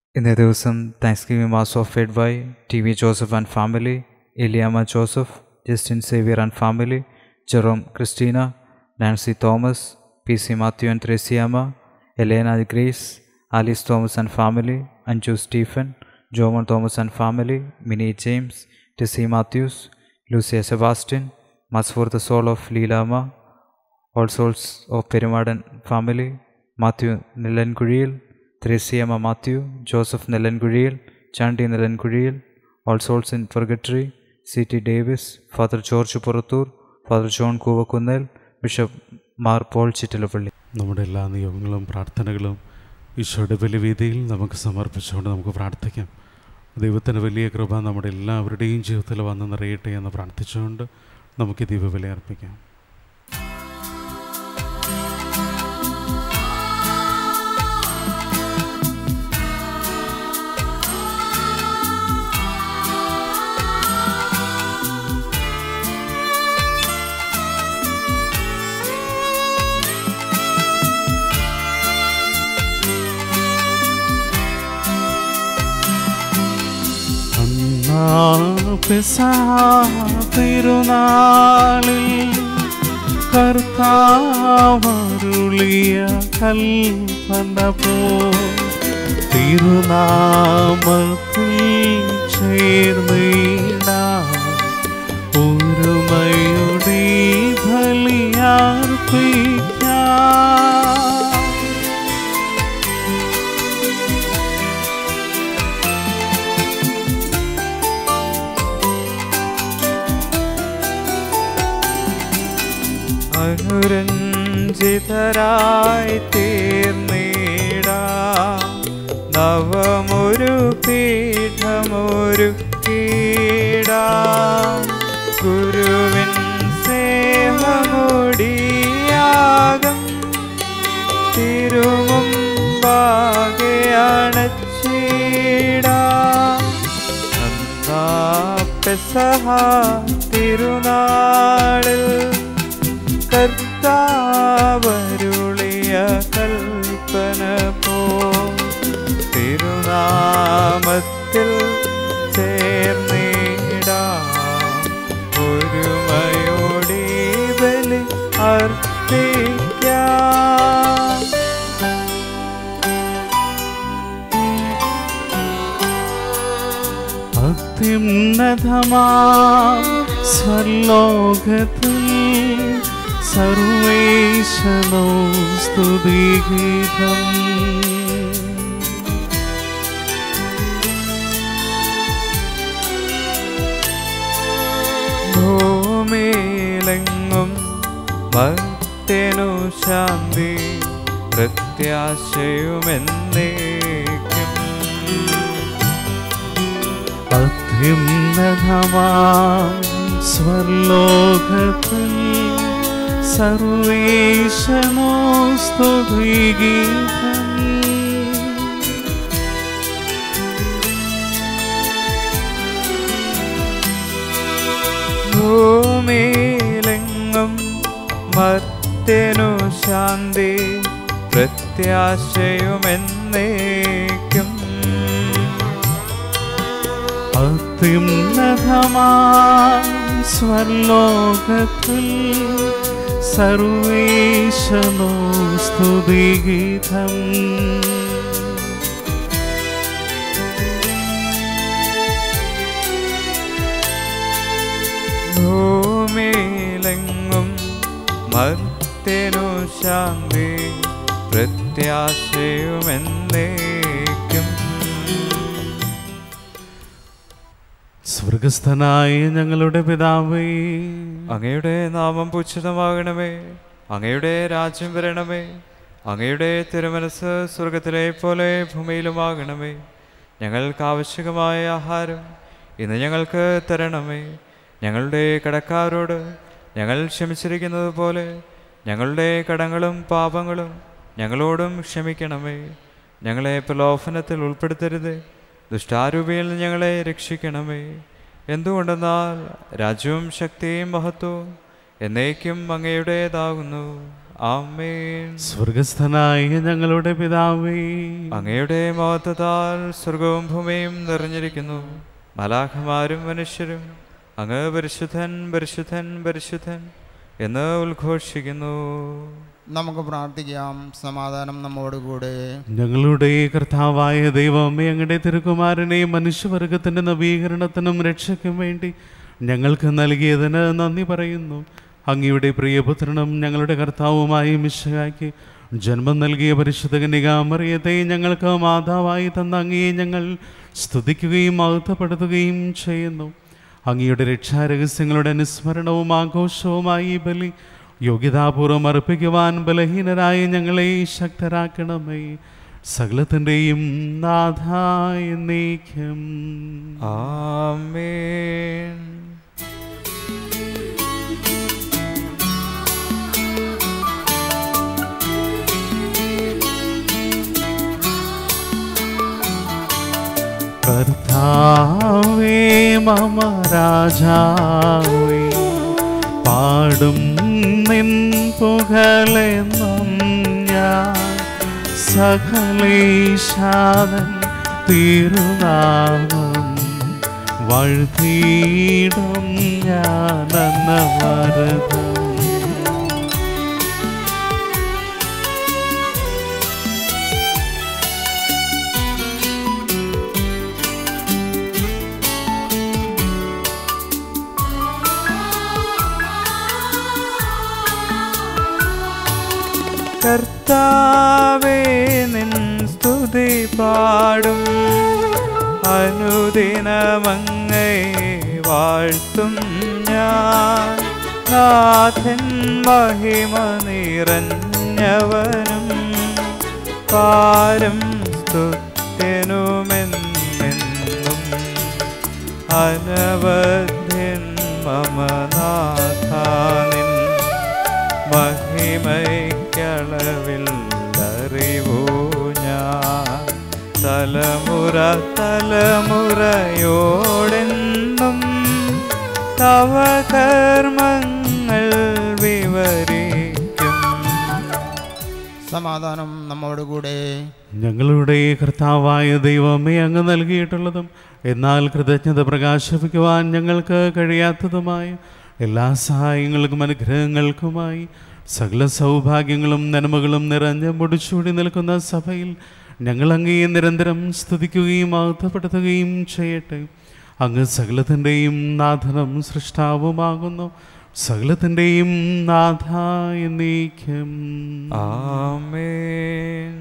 ഇന്നേ ദിവസം thanksgiving mass offered by T V Joseph and family Eliyamma Joseph Justin Xavier and family Jerome Christina Nancy Thomas P C Mathew and Thresiamma Elena Grace Alice Thomas and family Anju Stephen Jomon Thomas and family Mini James Tessy Mathews Lucia Sebastian mass for the soul of Leelamma all souls of Perumadan family Mathew Nellankuzhiyil Thresiamma Mathew Joseph Nellankuzhiyil Chandy Nellankuzhiyil all souls in purgatory C T Davis father George Purathur father John Koovakunnel bishop Mar Paul Chittilappilly നമ്മുടെ എല്ലാ നിയമങ്ങളും പ്രാർത്ഥനകളും ഈശോയുടെ ബലിവേദിയിൽ നമുക്ക് സമർപ്പിച്ചുകൊണ്ട് നമുക്ക് പ്രാർത്ഥിക്കാം ദൈവത്തിൻ്റെ വലിയ കൃപ നമ്മുടെ എല്ലാവരുടെയും ജീവിതത്തിൽ വന്ന് നിറയട്ടെ എന്ന് പ്രാർത്ഥിച്ചുകൊണ്ട് നമുക്ക് ഈ ദീപബലി അർപ്പിക്കാം അന്നാ പെസഹ തിരുനാളിൽ കർത്താവരുളിയ കൽപ്പന പോ തിരുനാമത്തിൽ ചേർന്നിടാം ഒരുമയുടെ ബലിയർപ്പിക്കാം അനുരഞ്ജിതരായി തീർന്നിടാ നവമൊരു പീഠമൊരു കീടാ ഗുരുവിൻ സേവമൊടിയാകം തിരുമുമ്പാകെ അണച്ചിടാ അന്നാ പെസഹ തിരുനാളിൽ കർത്താവരുളിയ കൽപ്പന പോ തിരുനാമത്തിൽ ചേർന്നിടാം ഒരുമയോടെ ബലി അർപ്പിക്കാം അത്യുന്നതമാ സ്വർലോകത്തിൽ സർവേശനോ സ്തുതിഗീതം ഭൂമിയിലെങ്ങും ഭക്തനു ശാന്തി പ്രത്യാശയുമെന്നേക്കും അത്യുന്നതമാ സ്വർലോകത്തിൽ സർവേശനോ സ്തുതിഗീതം ഭൂമിയിലെങ്ങും മർത്യനു ശാന്തി പ്രത്യാശയുമെന്നേക്കും അത്യുന്നതമാ സ്വർലോകത്തിൽ സർവേശനോ സ്തുതിഗീതം ഭൂമിയിലെങ്ങും മർത്യനു ശാന്തി പ്രത്യാശയുമെന്നേക്കും സ്വർഗസ്ഥനായ ഞങ്ങളുടെ പിതാവേ അങ്ങയുടെ നാമം പൂജിതമാകണമേ അങ്ങയുടെ രാജ്യം വരണമേ അങ്ങയുടെ തിരുമനസ് സ്വർഗത്തിലെ പോലെ ഭൂമിയിലുമാകണമേ ഞങ്ങൾക്ക് ആവശ്യകമായ ആഹാരം ഇന്ന് ഞങ്ങൾക്ക് തരണമേ ഞങ്ങളുടെ കടക്കാരോട് ഞങ്ങൾ ക്ഷമിച്ചിരിക്കുന്നത് പോലെ ഞങ്ങളുടെ കടങ്ങളും പാപങ്ങളും ഞങ്ങളോടും ക്ഷമിക്കണമേ ഞങ്ങളെ പ്രലോഭനത്തിൽ ഉൾപ്പെടുത്തരുത് ദുഷ്ടാരൂപിയിൽ നിന്ന് ഞങ്ങളെ രക്ഷിക്കണമേ എന്തുകൊണ്ടെന്നാൽ രാജ്യവും ശക്തിയും മഹത്വവും എന്നേക്കും അങ്ങയുടേതാകുന്നു ആമേൻ സ്വർഗസ്ഥനായ ഞങ്ങളുടെ പിതാവേ അങ്ങയുടെ മഹത്വത്താൽ സ്വർഗവും ഭൂമിയും നിറഞ്ഞിരിക്കുന്നു മലാഖമാരും മനുഷ്യരും അങ്ങ് പരിശുദ്ധൻ പരിശുദ്ധൻ പരിശുദ്ധൻ എന്ന് ഉദ്ഘോഷിക്കുന്നു നമുക്ക് പ്രാർത്ഥിക്കാം സമാധാനം നമ്മോടുകൂടെ ഞങ്ങളുടെ കർത്താവായ ദൈവമേ അങ്ങയുടെ തിരുക്കുമാരനെ മനുഷ്യവർഗത്തിൻ്റെ നവീകരണത്തിനും രക്ഷയ്ക്കും വേണ്ടി ഞങ്ങൾക്ക് നൽകിയതിന് നന്ദി പറയുന്നു അങ്ങയുടെ പ്രിയപുത്രനും ഞങ്ങളുടെ കർത്താവുമായി മിശയാക്കി ജന്മം നൽകിയ പരിശുദ്ധ കന്യകാമറിയത്തെ ഞങ്ങൾക്ക് മാതാവായി തന്ന അങ്ങയെ ഞങ്ങൾ സ്തുതിക്കുകയും മഹത്വപ്പെടുത്തുകയും ചെയ്യുന്നു അങ്ങയുടെ രക്ഷാരഹസ്യങ്ങളുടെ അനുസ്മരണവും ആഘോഷവുമായി ഈ ബലി യോഗ്യതാപൂർവം അർപ്പിക്കുവാൻ ബലഹീനരായ ഞങ്ങളെ ശക്തരാക്കണമേ സകലത്തിൻ്റെയും നാഥായ നീക്കം ആമേൻ കർത്താവേ മമ രാജാവേ പാടും നിൻ പുകಳೆന്നും ഞാൻ സകലേശാദൻ തിരുനാമം വഴുതിയിടും ഞാൻ അന്നവരതം കർത്താവേ നിൻ സ്തുതി പാടും അനുദിനമങ്ങേ വാഴ്ത്തും ഞാൻ നാഥൻ മഹിമ നിറഞ്ഞവനും പാരം സ്തുത്യനുമെന്നെന്നും അനവധ്യൻ മമനാഥാനിൻ മഹിമയ്ക്കളവിൽ അറിവൂ ഞാൻ തലമുറ തലമുറയോടെന്നും തവ കർമ്മങ്ങൾ വിവരിക്കും സമാധാനം നമ്മോടുകൂടെ ഞങ്ങളുടെ കർത്താവായ ദൈവമേ അങ്ങ് നൽകിയിട്ടുള്ളതും എന്നാൽ കൃതജ്ഞത പ്രകാശിപ്പിക്കുവാൻ ഞങ്ങൾക്ക് കഴിയാത്തതുമായ എല്ലാ സഹായങ്ങൾക്കും അനുഗ്രഹങ്ങൾക്കുമായി സകല സൗഭാഗ്യങ്ങളും നന്മകളും നിറഞ്ഞ് മുടിച്ചൂടി നിൽക്കുന്ന സഭയിൽ ഞങ്ങൾ അങ്ങേ നിരന്തരം സ്തുതിക്കുകയും മഹത്വപ്പെടുത്തുകയും ചെയ്യട്ടെ അങ്ങ് സകലത്തിൻ്റെയും നാഥനും സൃഷ്ടാവുമാകുന്നു സകലത്തിൻ്റെയും നാഥായ നീക്കം ആമേൻ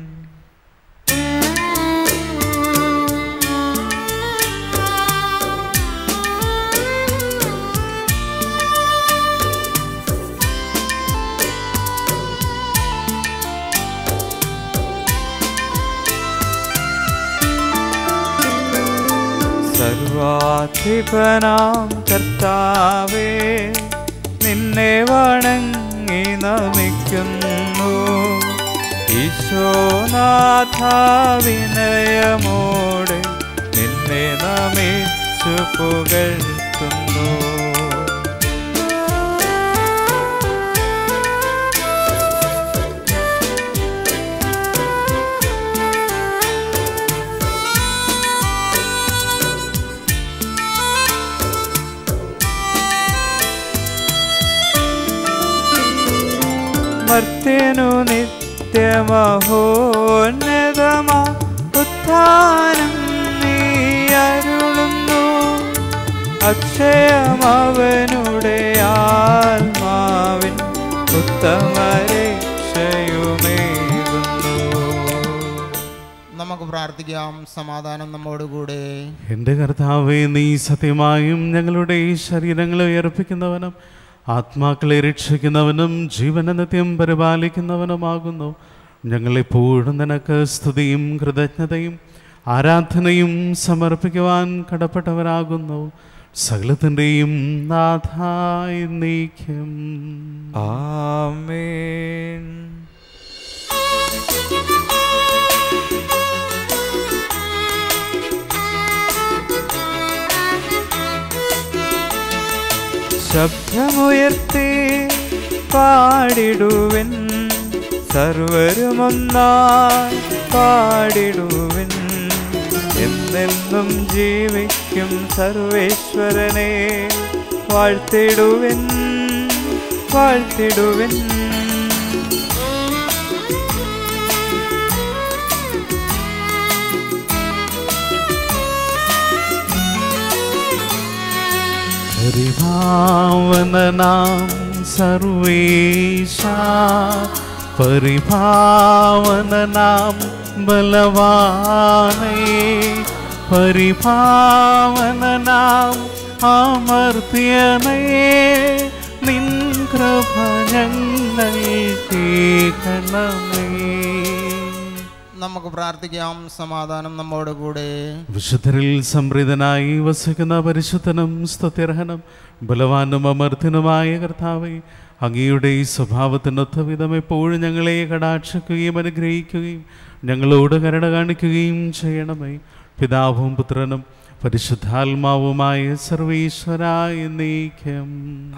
സർവാധിപനാം കർത്താവേ നിന്നെ വണങ്ങി നമിക്കുന്നു ഈശോനാഥ വിനയമോടെ നിന്നെ നമിച്ചു പുകഴ്ത്തുന്നു മർത്യനു നിത്യമഹോന്നതമാ ഉത്ഥാനം നീ അരുളുന്നു അക്ഷയമവനുടെ ആത്മാവിൻ ഉത്തമരക്ഷയുമേകുന്നു നമുക്ക് പ്രാർത്ഥിക്കാം സമാധാനം നമ്മോടുകൂടെ എൻ്റെ കർത്താവെ നീ സത്യമായും ഞങ്ങളുടെ ഈ ശരീരങ്ങളെ ഉയർപ്പിക്കുന്നവനും ആത്മാക്കളെ രക്ഷിക്കുന്നവനും ജീവന നിത്യം പരിപാലിക്കുന്നവനുമാകുന്നു ഞങ്ങളെപ്പോഴും നിനക്ക് സ്തുതിയും കൃതജ്ഞതയും ആരാധനയും സമർപ്പിക്കുവാൻ കടപ്പെട്ടവരാകുന്നു സകലത്തിൻ്റെയും നാഥായി നീക്കം ആമേൻ ശബ്ദമുയർത്തി പാടിടുവൻ സർവരുമൊന്നായി പാടിടുവിൻ എന്നെന്നും ജീവിക്കും സർവേശ്വരനെ വാഴ്ത്തിടുവിൻ വാഴ്ത്തിടുവിൻ പരിഭാവനാം സർവേശ പരിഭാവനാം ബലവാനേ പരിഭാവനാം അമർത്യനേ നിൻ കൃപ ഞങ്ങൾ കേൾക്കണമേ നമുക്ക് പ്രാർത്ഥിക്കാം സമാധാനം നമ്മോടുകൂടെ വിശുദ്ധരിൽ സംപ്രീതനായി വസിക്കുന്ന പരിശുദ്ധനും സ്തുത്യർഹനും ബലവാനും അമർത്യനുമായ കർത്താവെ അങ്ങയുടെ ഈ സ്വഭാവത്തിനൊത്ത വിധം എപ്പോഴും ഞങ്ങളെ കടാക്ഷിക്കുകയും അനുഗ്രഹിക്കുകയും ഞങ്ങളോട് കരുണ കാണിക്കുകയും ചെയ്യണമേ പിതാവും പുത്രനും പരിശുദ്ധാത്മാവുമായ സർവീശ്വരായ നീക്കം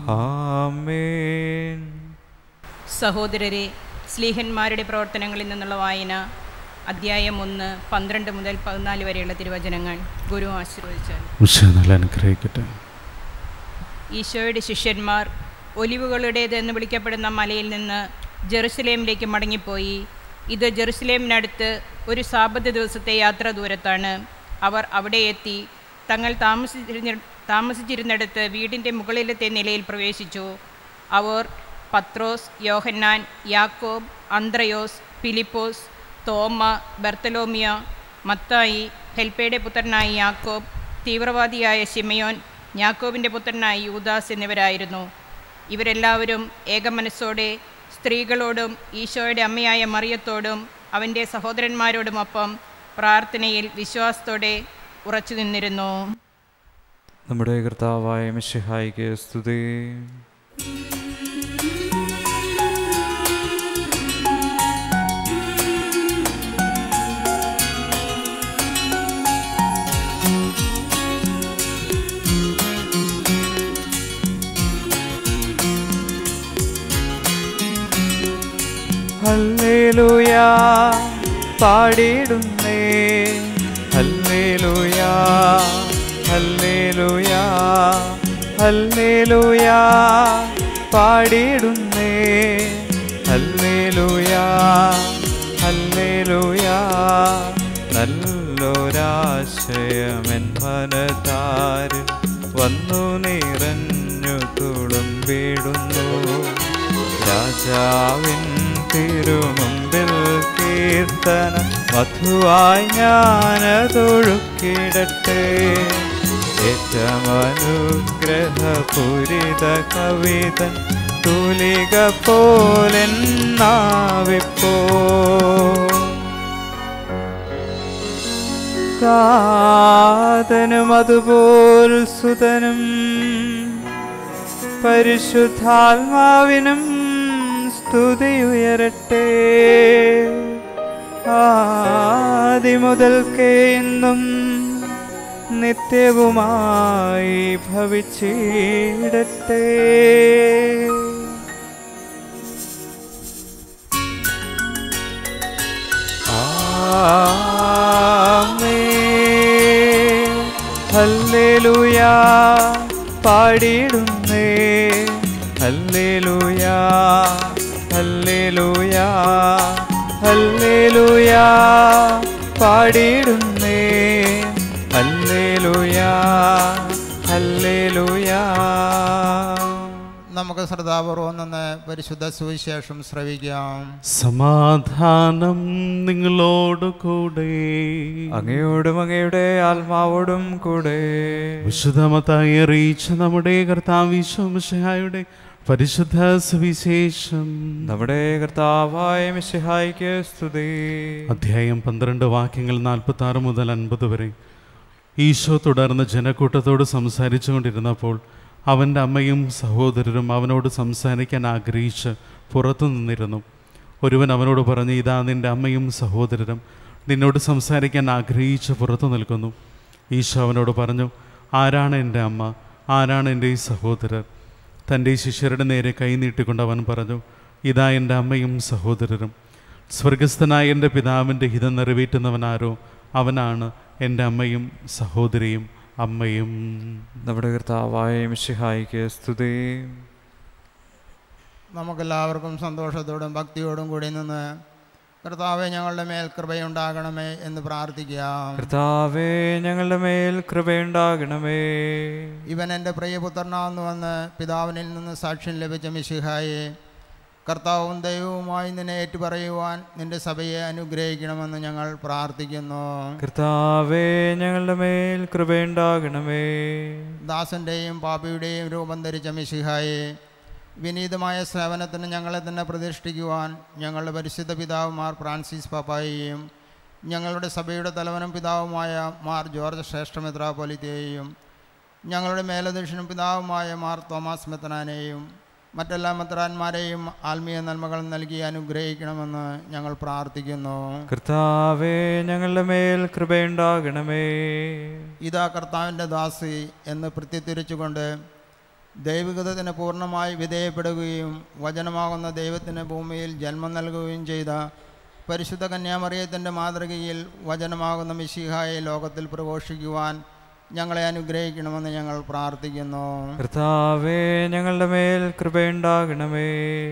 ആമേൻ സഹോദരരെ സ്ലീഹന്മാരുടെ പ്രവർത്തനങ്ങളിൽ നിന്നുള്ള വായന അദ്ധ്യായം ഒന്ന് പന്ത്രണ്ട് മുതൽ പതിനാല് വരെയുള്ള തിരുവചനങ്ങൾ ഗുരു ആശീർവദിച്ചാൽ വിഷയം നല്ല അനുഗ്രഹിക്കട്ടെ ഈശോയുടെ ശിഷ്യന്മാർ ഒലിവുകളുടേതെന്ന് വിളിക്കപ്പെടുന്ന മലയിൽ നിന്ന് ജെറുസലേമിലേക്ക് മടങ്ങിപ്പോയി ഇത് ജെറുസലേമിനടുത്ത് ഒരു സാബത്ത് ദിവസത്തെ യാത്ര ദൂരത്താണ് അവർ അവിടെ എത്തി തങ്ങൾ താമസിച്ചിരുന്ന താമസിച്ചിരുന്നിടത്ത് വീടിൻ്റെ മുകളിലത്തെ നിലയിൽ പ്രവേശിച്ചു അവർ പത്രോസ് യോഹന്നാൻ യാക്കോബ് അന്ത്രയോസ് ഫിലിപ്പോസ് തോമ ബർത്തലോമിയ മത്തായി ഹെൽപ്പയുടെ പുത്രനായ യാക്കോബ് തീവ്രവാദിയായ ശിമയോൻ യാക്കോബിൻ്റെ പുത്രനായ യൂദാസ് എന്നിവരായിരുന്നു ഇവരെല്ലാവരും ഏകമനസ്സോടെ സ്ത്രീകളോടും ഈശോയുടെ അമ്മയായ മറിയത്തോടും അവൻ്റെ സഹോദരന്മാരോടുമൊപ്പം പ്രാർത്ഥനയിൽ വിശ്വാസത്തോടെ ഉറച്ചു നിന്നിരുന്നു നമ്മുടെ കർത്താവായ മിശിഹായിക്ക് സ്തുതി ഹല്ലേലൂയാ പാടിയിടുന്നേ ഹല്ലേലൂയാ ഹല്ലേലൂയാ ഹല്ലേലൂയാ പാടിയിടുന്നേ ഹല്ലേലൂയാ ഹല്ലേലൂയാ നല്ലൊരാശയമെൻ മനതാരിൽ വന്നു നിറഞ്ഞു തുളുമ്പിടുന്നു രാജാവിൻ തിരുമുമ്പിൽ കീർത്തന മധുവായി ഞാനതൊഴുക്കിടട്ടെ ഏറ്റമനുഗ്രഹപൂരിത കവിതൻ തുലിക പോലെന്നാവിപ്പോ കാതനും അതുപോൽ സുതനും പരിശുദ്ധാത്മാവിനും സ്തുതിയുയരട്ടെ ആദിമുതൽക്കേ ഇന്നും നിത്യവുമായി ഭവിച്ചിടട്ടെ ആമേൻ. ഹല്ലേലൂയാ പാടിയിടുന്നേ ഹല്ലേലൂയാ ഹല്ലേലൂയാ ഹല്ലേലൂയാ പാടിയിടുന്നേ ഹല്ലേലൂയാ ഹല്ലേലൂയാ നമുക്ക് ശ്രദ്ധാപൂർവം നിന്ന് പരിശുദ്ധ സുവിശേഷം ശ്രവിക്കാം സമാധാനം നിങ്ങളോട് കൂടെ അങ്ങയോടും അങ്ങയുടെ ആത്മാവോടും കൂടെ വിശുദ്ധമത്തായി അറിയിച്ച നമ്മുടെ കർത്താവിശ്വമിഷഹായുടെ പരിശുദ്ധ സുവിശേഷം നമ്മുടെ കർത്താവായ മിശിഹായിക്ക് സ്തുതി അധ്യായം പന്ത്രണ്ട് വാക്യങ്ങൾ നാൽപ്പത്തി ആറ് മുതൽ അൻപത് വരെ ഈശോ തുടർന്ന് ജനക്കൂട്ടത്തോട് സംസാരിച്ചു കൊണ്ടിരുന്നപ്പോൾ അവൻ്റെ അമ്മയും സഹോദരരും അവനോട് സംസാരിക്കാൻ ആഗ്രഹിച്ച് പുറത്തു നിന്നിരുന്നു ഒരുവൻ അവനോട് പറഞ്ഞു ഇതാ നിൻ്റെ അമ്മയും സഹോദരരും നിന്നോട് സംസാരിക്കാൻ ആഗ്രഹിച്ച് പുറത്തു നിൽക്കുന്നു ഈശോ അവനോട് പറഞ്ഞു ആരാണ് എൻ്റെ അമ്മ ആരാണ് എൻ്റെ ഈ സഹോദരർ തൻ്റെ ശിഷ്യരുടെ നേരെ കൈ നീട്ടിക്കൊണ്ട് അവൻ പറഞ്ഞു ഇതാ എൻ്റെ അമ്മയും സഹോദരരും സ്വർഗസ്ഥനായ എൻ്റെ പിതാവിൻ്റെ ഹിതം നിറവേറ്റുന്നവനാരോ അവനാണ് എൻ്റെ അമ്മയും സഹോദരിയും അമ്മയും നമ്മുടെ കർത്താവായ മിശിഹായിക്ക് സ്തുതി നമുക്കെല്ലാവർക്കും സന്തോഷത്തോടും ഭക്തിയോടും കൂടി നിന്ന് കർത്താവെ ഞങ്ങളുടെ മേൽ കൃപയുണ്ടാകണമേ എന്ന് പ്രാർത്ഥിക്കാം കർത്താവേ ഞങ്ങളുടെ മേൽ കൃപയുണ്ടാകണമേ ഇവൻ എൻ്റെ പ്രിയപുത്രനാകുന്നുവെന്ന് പിതാവിനിൽ നിന്ന് സാക്ഷ്യം ലഭിച്ച മിശിഹായെ കർത്താവും ദൈവവുമായി നിന്നെ ഏറ്റുപറയുവാൻ നിന്റെ സഭയെ അനുഗ്രഹിക്കണമെന്ന് ഞങ്ങൾ പ്രാർത്ഥിക്കുന്നു കർത്താവേ ഞങ്ങളുടെ മേൽ കൃപയുണ്ടാകണമേ ദാസൻ്റെയും പാപിയുടെയും രൂപം ധരിച്ച മിശിഹായെ വിനീതമായ സേവനത്തിന് ഞങ്ങളെ തന്നെ പ്രതിഷ്ഠിക്കുവാൻ ഞങ്ങളുടെ പരിശുദ്ധ പിതാവുമാർ ഫ്രാൻസിസ് പാപ്പായെയും ഞങ്ങളുടെ സഭയുടെ തലവനും പിതാവുമായ മാർ ജോർജ് ശ്രേഷ്ഠമിത്രാപോലിത്തെയും ഞങ്ങളുടെ മേലധ്യക്ഷനും പിതാവുമായ മാർ തോമസ് മെത്തനാനെയും മറ്റെല്ലാ മെത്രാന്മാരെയും ആത്മീയ നന്മകൾ നൽകി അനുഗ്രഹിക്കണമെന്ന് ഞങ്ങൾ പ്രാർത്ഥിക്കുന്നു കർത്താവേ ഞങ്ങളുടെ മേൽ കൃപയുണ്ടാകണമേ ഇതാ കർത്താവിൻ്റെ ദാസി എന്ന് പ്രത്യുത്തിരിച്ചുകൊണ്ട് ദൈവികതത്തിന് പൂർണ്ണമായി വിധേയപ്പെടുകയും വചനമാകുന്ന ദൈവത്തിന് ഭൂമിയിൽ ജന്മം നൽകുകയും ചെയ്ത പരിശുദ്ധ കന്യാമറിയത്തിൻ്റെ മാതൃകയിൽ വചനമാകുന്ന മിശിഹായെ ലോകത്തിൽ പ്രഘോഷിക്കുവാൻ ഞങ്ങളെ അനുഗ്രഹിക്കണമെന്ന് ഞങ്ങൾ പ്രാർത്ഥിക്കുന്നു കർത്താവേ ഞങ്ങളുടെ മേൽ കൃപയുണ്ടാകണമേ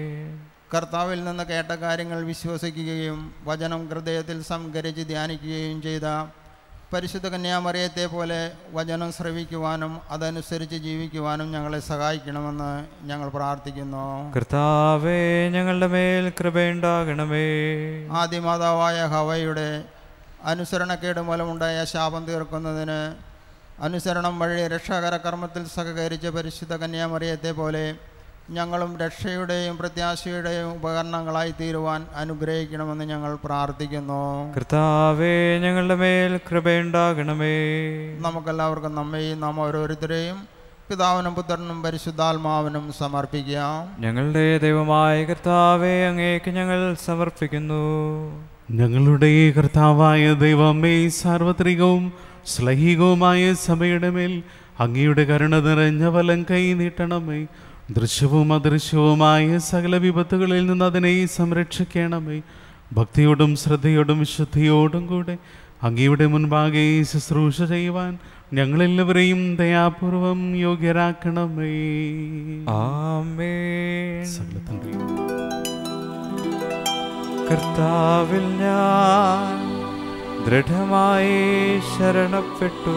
കർത്താവിൽ നിന്ന് കേട്ട കാര്യങ്ങൾ വിശ്വസിക്കുകയും വചനം ഹൃദയത്തിൽ സംഗ്രഹിച്ച് ധ്യാനിക്കുകയും ചെയ്ത പരിശുദ്ധ കന്യാമറിയത്തെ പോലെ വചനം ശ്രവിക്കുവാനും അതനുസരിച്ച് ജീവിക്കുവാനും ഞങ്ങളെ സഹായിക്കണമെന്ന് ഞങ്ങൾ പ്രാർത്ഥിക്കുന്നു കർത്താവേ ഞങ്ങളുടെ മേൽ കൃപയുണ്ടാകണമേ ആദിമാതാവായ ഹവയുടെ അനുസരണക്കേട് മൂലമുണ്ടായ ശാപം തീർക്കുന്നതിന് അനുസരണം വഴി രക്ഷാകര കർമ്മത്തിൽ സഹകരിച്ച പരിശുദ്ധ കന്യാമറിയത്തെ പോലെ ഞങ്ങളും രക്ഷയുടെയും പ്രത്യാശയുടെയും ഉപകരണങ്ങളായി തീരുവാൻ അനുഗ്രഹിക്കണമെന്ന് ഞങ്ങൾ പ്രാർത്ഥിക്കുന്നു കർത്താവേ ഞങ്ങളുടെ മേൽ കൃപയുണ്ടാകണമേ നമുക്കെല്ലാവർക്കും നമ്മയും നാം ഓരോരുത്തരെയും പിതാവിനും പുത്രനും പരിശുദ്ധാത്മാവിനും സമർപ്പിക്കാം ഞങ്ങളുടെ ദൈവമായ കർത്താവേ അങ്ങേക്ക് ഞങ്ങൾ സമർപ്പിക്കുന്നു ഞങ്ങളുടെ കർത്താവായ ദൈവമേ സാർവത്രികവും ശ്ലൈഹികവുമായ സഭയുടെ മേൽ അങ്ങയുടെ കരുണ നിറഞ്ഞ വലം കൈ നീട്ടണമേ ദൃശ്യവും അദൃശ്യവുമായ സകല വിപത്തുകളിൽ നിന്ന് അതിനെ സംരക്ഷിക്കണമേ ഭക്തിയോടും ശ്രദ്ധയോടും വിശുദ്ധിയോടും കൂടെ അങ്ങയുടെ മുൻപാകെ ശുശ്രൂഷ ചെയ്യുവാൻ ഞങ്ങളെല്ലാവരെയും ദയാപൂർവം യോഗ്യരാക്കണമേ ആമേൻ സകലത്തിൻ്റെയും കർത്താവിൽ ഞാൻ ദൃഢമായി ശരണപ്പെട്ടു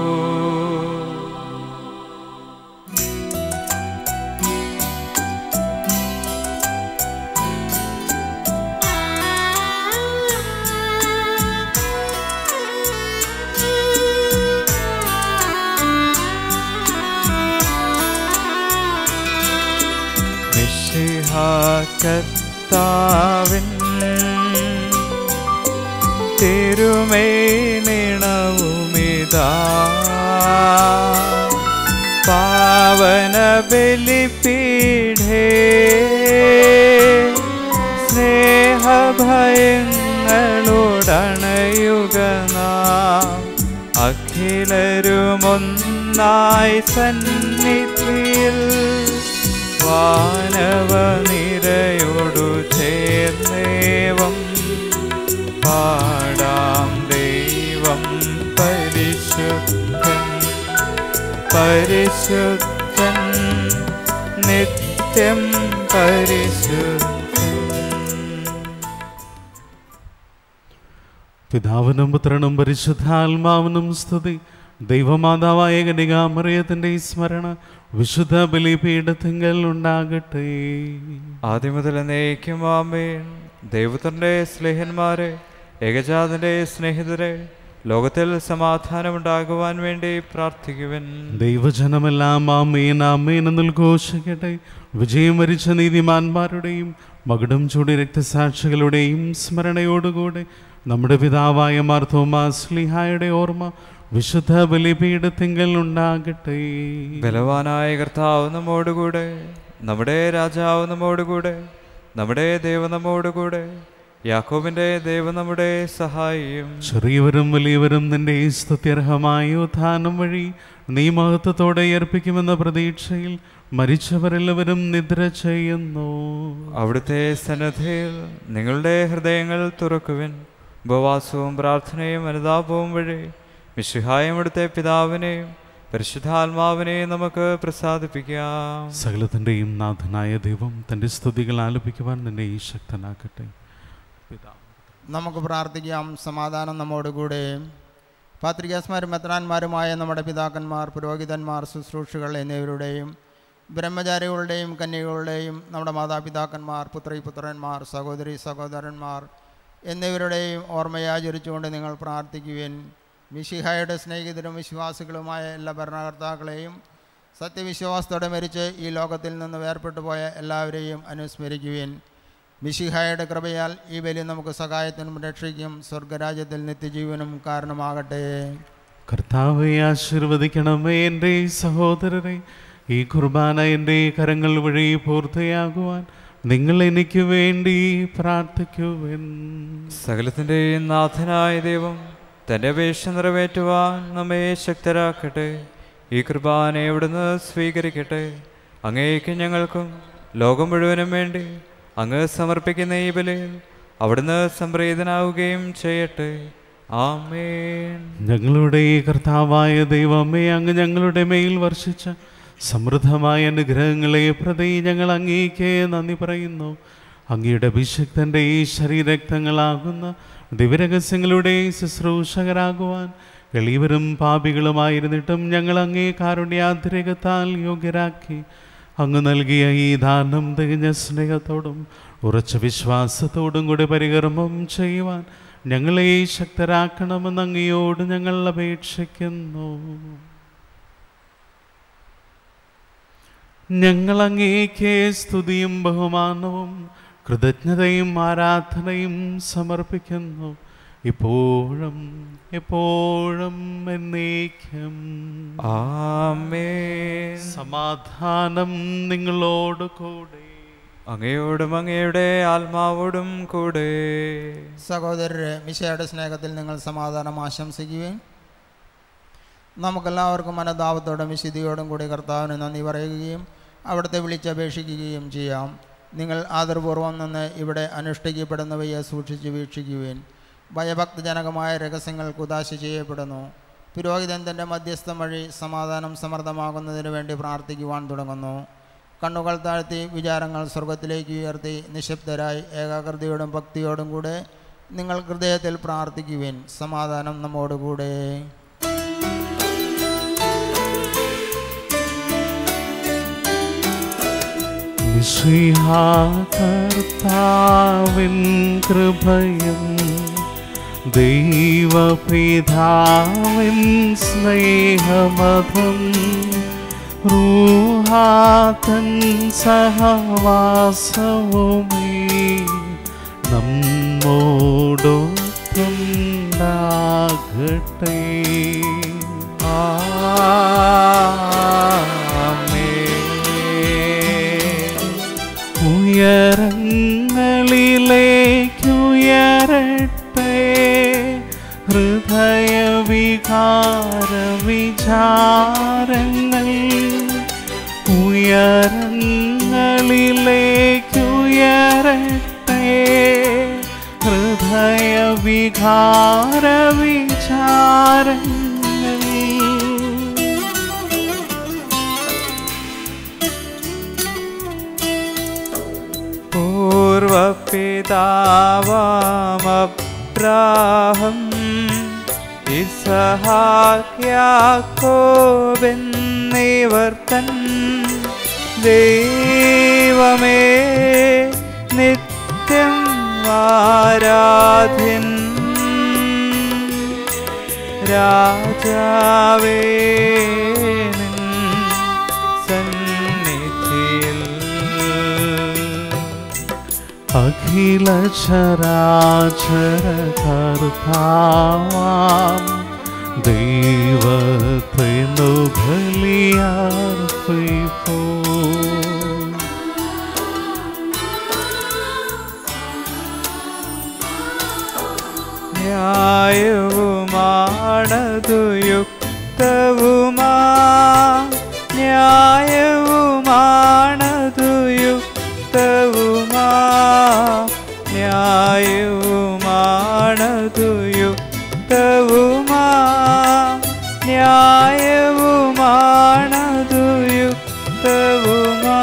മിശിഹ കർത്താവിൻ തിരുമേ നിണവുമിതാ പാവന ബലിപീഠേ സ്നേഹഭയങ്ങളോടണയുക നാം അഖിലരുമൊന്നായി സന്നിധിയിൽ വാനവ നിരയോടു ചേർന്നേവം പാടാം ദൈവം പരിശുദ്ധൻ പരിശുദ്ധൻ നിത്യം പരിശുദ്ധൻ പിതാവിനും പുത്രനും പരിശുദ്ധാത്മാവിനും സ്തുതി ദൈവമാതാവായ കനികാമറിയത്തിൻ്റെ സ്മരണ വിശുദ്ധ ബലിപീഠത്തിങ്കൽ ഉണ്ടാകട്ടെ ആദ്യം മുതൽ എന്നേക്കും ആമേൻ ദൈവത്തിൻ്റെ സ്നേഹന്മാരെ ഏകജാതൻ്റെ സ്നേഹിതരെ ലോകത്തിൽ സമാധാനമുണ്ടാകുവാൻ വേണ്ടി പ്രാർത്ഥിക്കുവൻ ദൈവജനമെല്ലാം ആമേൻ ആമേൻ എന്ന് ഉദ്ഘോഷിക്കട്ടെ വിജയം വരിച്ച നീതിമാന്മാരുടെയും മകുടം ചൂടി രക്തസാക്ഷികളുടെയും സ്മരണയോടുകൂടെ നമ്മുടെ പിതാവായ മാർത്തോമാസ്ലിഹായുടെ ഓർമ്മ വിശുദ്ധ ബലിപീഠത്തിങ്കൽ ഉണ്ടാകട്ടെ ബലവാനായ കർത്താവ് നമ്മോടുകൂടെ നമ്മുടെ രാജാവ് നമ്മോടുകൂടെ നമ്മുടെ ദൈവം നമ്മോടുകൂടെ യാക്കോബിൻ്റെ ദൈവം നമ്മുടെ സഹായിയും ചെറിയവരും വലിയവരും നിന്റെ സ്തുത്യർഹമായ ഉത്ഥാനം വഴി നീ മഹത്വത്തോടെ ഏർപ്പിക്കുമെന്ന പ്രതീക്ഷയിൽ മരിച്ചവരെല്ലാവരും നിദ്ര ചെയ്യുന്നു അവിടുത്തെ സന്നദ്ധയിൽ നിങ്ങളുടെ ഹൃദയങ്ങൾ തുറക്കുവിൻ ഉപവാസവും പ്രാർത്ഥനയും അനുതാപവും വഴി മിശിഹായും അവിടുത്തെ പിതാവിനെയും പരിശുദ്ധാത്മാവിനെയും നമുക്ക് പ്രസാദിപ്പിക്കാം സകലത്തിൻ്റെയും നാഥനായ ദൈവം തൻ്റെ സ്തുതികൾ ആലപിക്കുവാൻ നിന്നെ ഈ ശക്തനാക്കട്ടെ പിതാവ് നമുക്ക് പ്രാർത്ഥിക്കാം സമാധാനം നമ്മോടുകൂടെ പാത്രികാസ്മാരും മെത്രാന്മാരുമായ നമ്മുടെ പിതാക്കന്മാർ പുരോഹിതന്മാർ ശുശ്രൂഷകൾ എന്നിവരുടെയും ബ്രഹ്മചാരികളുടെയും കന്യകളുടെയും നമ്മുടെ മാതാപിതാക്കന്മാർ പുത്രി പുത്രന്മാർ സഹോദരി സഹോദരന്മാർ എന്നിവരുടെയും ഓർമ്മയാചരിച്ചുകൊണ്ട് നിങ്ങൾ പ്രാർത്ഥിക്കുവിൻ മിഷിഹായുടെ സ്നേഹിതരും വിശ്വാസികളുമായ എല്ലാ ഭരണകർത്താക്കളെയും സത്യവിശ്വാസത്തോടെ മരിച്ച് ഈ ലോകത്തിൽ നിന്ന് വേർപെട്ടു പോയ എല്ലാവരെയും അനുസ്മരിക്കുവിൻ മിഷിഹായുടെ കൃപയാൽ ഈ ബലി നമുക്ക് സഹായത്തിനും രക്ഷയ്ക്കും സ്വർഗരാജ്യത്തിൽ നിത്യജീവനും കാരണമാകട്ടെ കർത്താവെ ആശീർവദിക്കണമേ എൻ്റെ സഹോദരരെ ഈ കുർബാന എൻ്റെ കരങ്ങൾ വഴി പൂർത്തിയാകുവാൻ നിങ്ങൾ എനിക്ക് വേണ്ടി പ്രാർത്ഥിക്കുവൻ സകലത്തിൻ്റെയും നാഥനായ ദൈവം തൻ്റെ അപേക്ഷ നിറവേറ്റുവാൻ നമ്മെ ശക്തരാക്കട്ടെ ഈ കൃപാനെ അവിടുന്ന് സ്വീകരിക്കട്ടെ അങ്ങേക്ക് ഞങ്ങൾക്കും ലോകം മുഴുവനും വേണ്ടി അങ്ങ് സമർപ്പിക്കുന്ന ഈ ബലിയിൽ അവിടുന്ന് സംപ്രീതനാവുകയും ചെയ്യട്ടെ ആമേൻ ഞങ്ങളുടെ ഈ കർത്താവായ ദൈവമേ അങ്ങ് ഞങ്ങളുടെ മേൽ വർഷിച്ച സമൃദ്ധമായ അനുഗ്രഹങ്ങളെ പ്രതി ഞങ്ങൾ അങ്ങേക്ക് നന്ദി പറയുന്നു അങ്ങയുടെ അഭിഷിക്തൻ്റെ ഈ ശരീരക്തങ്ങളാകുന്ന ദിവരഹസ്യങ്ങളുടെ ശുശ്രൂഷകരാകുവാൻ എളിയവരും പാപികളുമായിരുന്നിട്ടും ഞങ്ങൾ അങ്ങേ കാരുണ്യാതിരകത്താൽ യോഗ്യരാക്കി അങ്ങ് നൽകിയ ഈ ദാനം തികഞ്ഞ സ്നേഹത്തോടും ഉറച്ച വിശ്വാസത്തോടും കൂടി പരികർമ്മം ചെയ്യുവാൻ ഞങ്ങളെ ശക്തരാക്കണമെന്ന് അങ്ങയോട് ഞങ്ങൾ അപേക്ഷിക്കുന്നു ഞങ്ങൾ അങ്ങേക്ക് സ്തുതിയും ബഹുമാനവും കൃതജ്ഞതയും ആരാധനയും സമർപ്പിക്കുന്നു ഇപ്പോഴും എപ്പോഴും എന്നേക്കും ആമേൻ സമാധാനം നിങ്ങളോട് കൂടെ അങ്ങയോടും അങ്ങയുടെ ആത്മാവോടും കൂടെ സഹോദരരെ മിശയുടെ സ്നേഹത്തിൽ നിങ്ങൾ സമാധാനം ആശംസിക്കുകയും നമുക്കെല്ലാവർക്കും മനതാപത്തോടും വിശുദ്ധിയോടും കൂടി കർത്താവിന് നന്ദി പറയുകയും അവിടുത്തെ വിളിച്ചപേക്ഷിക്കുകയും ചെയ്യാം നിങ്ങൾ ആദരപൂർവ്വം നിന്ന് ഇവിടെ അനുഷ്ഠിക്കപ്പെടുന്നവയെ സൂക്ഷിച്ച് വീക്ഷിക്കുവിൻ ഭയഭക്തജനകമായ രഹസ്യങ്ങൾ കുതാശ ചെയ്യപ്പെടുന്നു പുരോഹിതൻ തൻ്റെ മധ്യസ്ഥം വഴി സമാധാനം സമൃദ്ധമാകുന്നതിന് വേണ്ടി പ്രാർത്ഥിക്കുവാൻ തുടങ്ങുന്നു കണ്ണുകൾ താഴ്ത്തി വിചാരങ്ങൾ സ്വർഗത്തിലേക്ക് ഉയർത്തി നിശബ്ദരായി ഏകാഗ്രതയോടും ഭക്തിയോടും കൂടെ നിങ്ങൾ ഹൃദയത്തിൽ പ്രാർത്ഥിക്കുവിൻ സമാധാനം നമ്മോടുകൂടെ കർത്താവിൻ കൃപയും ദൈവപിതാവിൻ സ്നേഹമതം റൂഹാതൻ സഹവാസവുമേ നമ്മോടൊത്തുണ്ടാകട്ടെ ആമേൻ ഉയരങ്ങളിലേക്കുയരട്ടെ ഹൃദയവികാര വിചാരങ്ങൾ ഉയരങ്ങളിലേക്കുയരട്ടെ ഹൃദയവികാര വിചാരങ്ങൾ പൂർവപിതാവാമബ്രാഹം ഇസഹാക്യാക്കോബെന്നിവർ തൻ ദൈവമേ നിത്യം ആരാധ്യൻ രാജാവേ നിൻ സന്നിധിയിൽ അഖില ചരാചര കർത്താവാം ദൈവത്തിനു ബലിയർപ്പിപ്പോ ന്യായവുമാണതു യുക്തവുമാ ന്യായവുമാ യുക്തവുമാ ന്യായവുമാണതു യുക്തവുമാ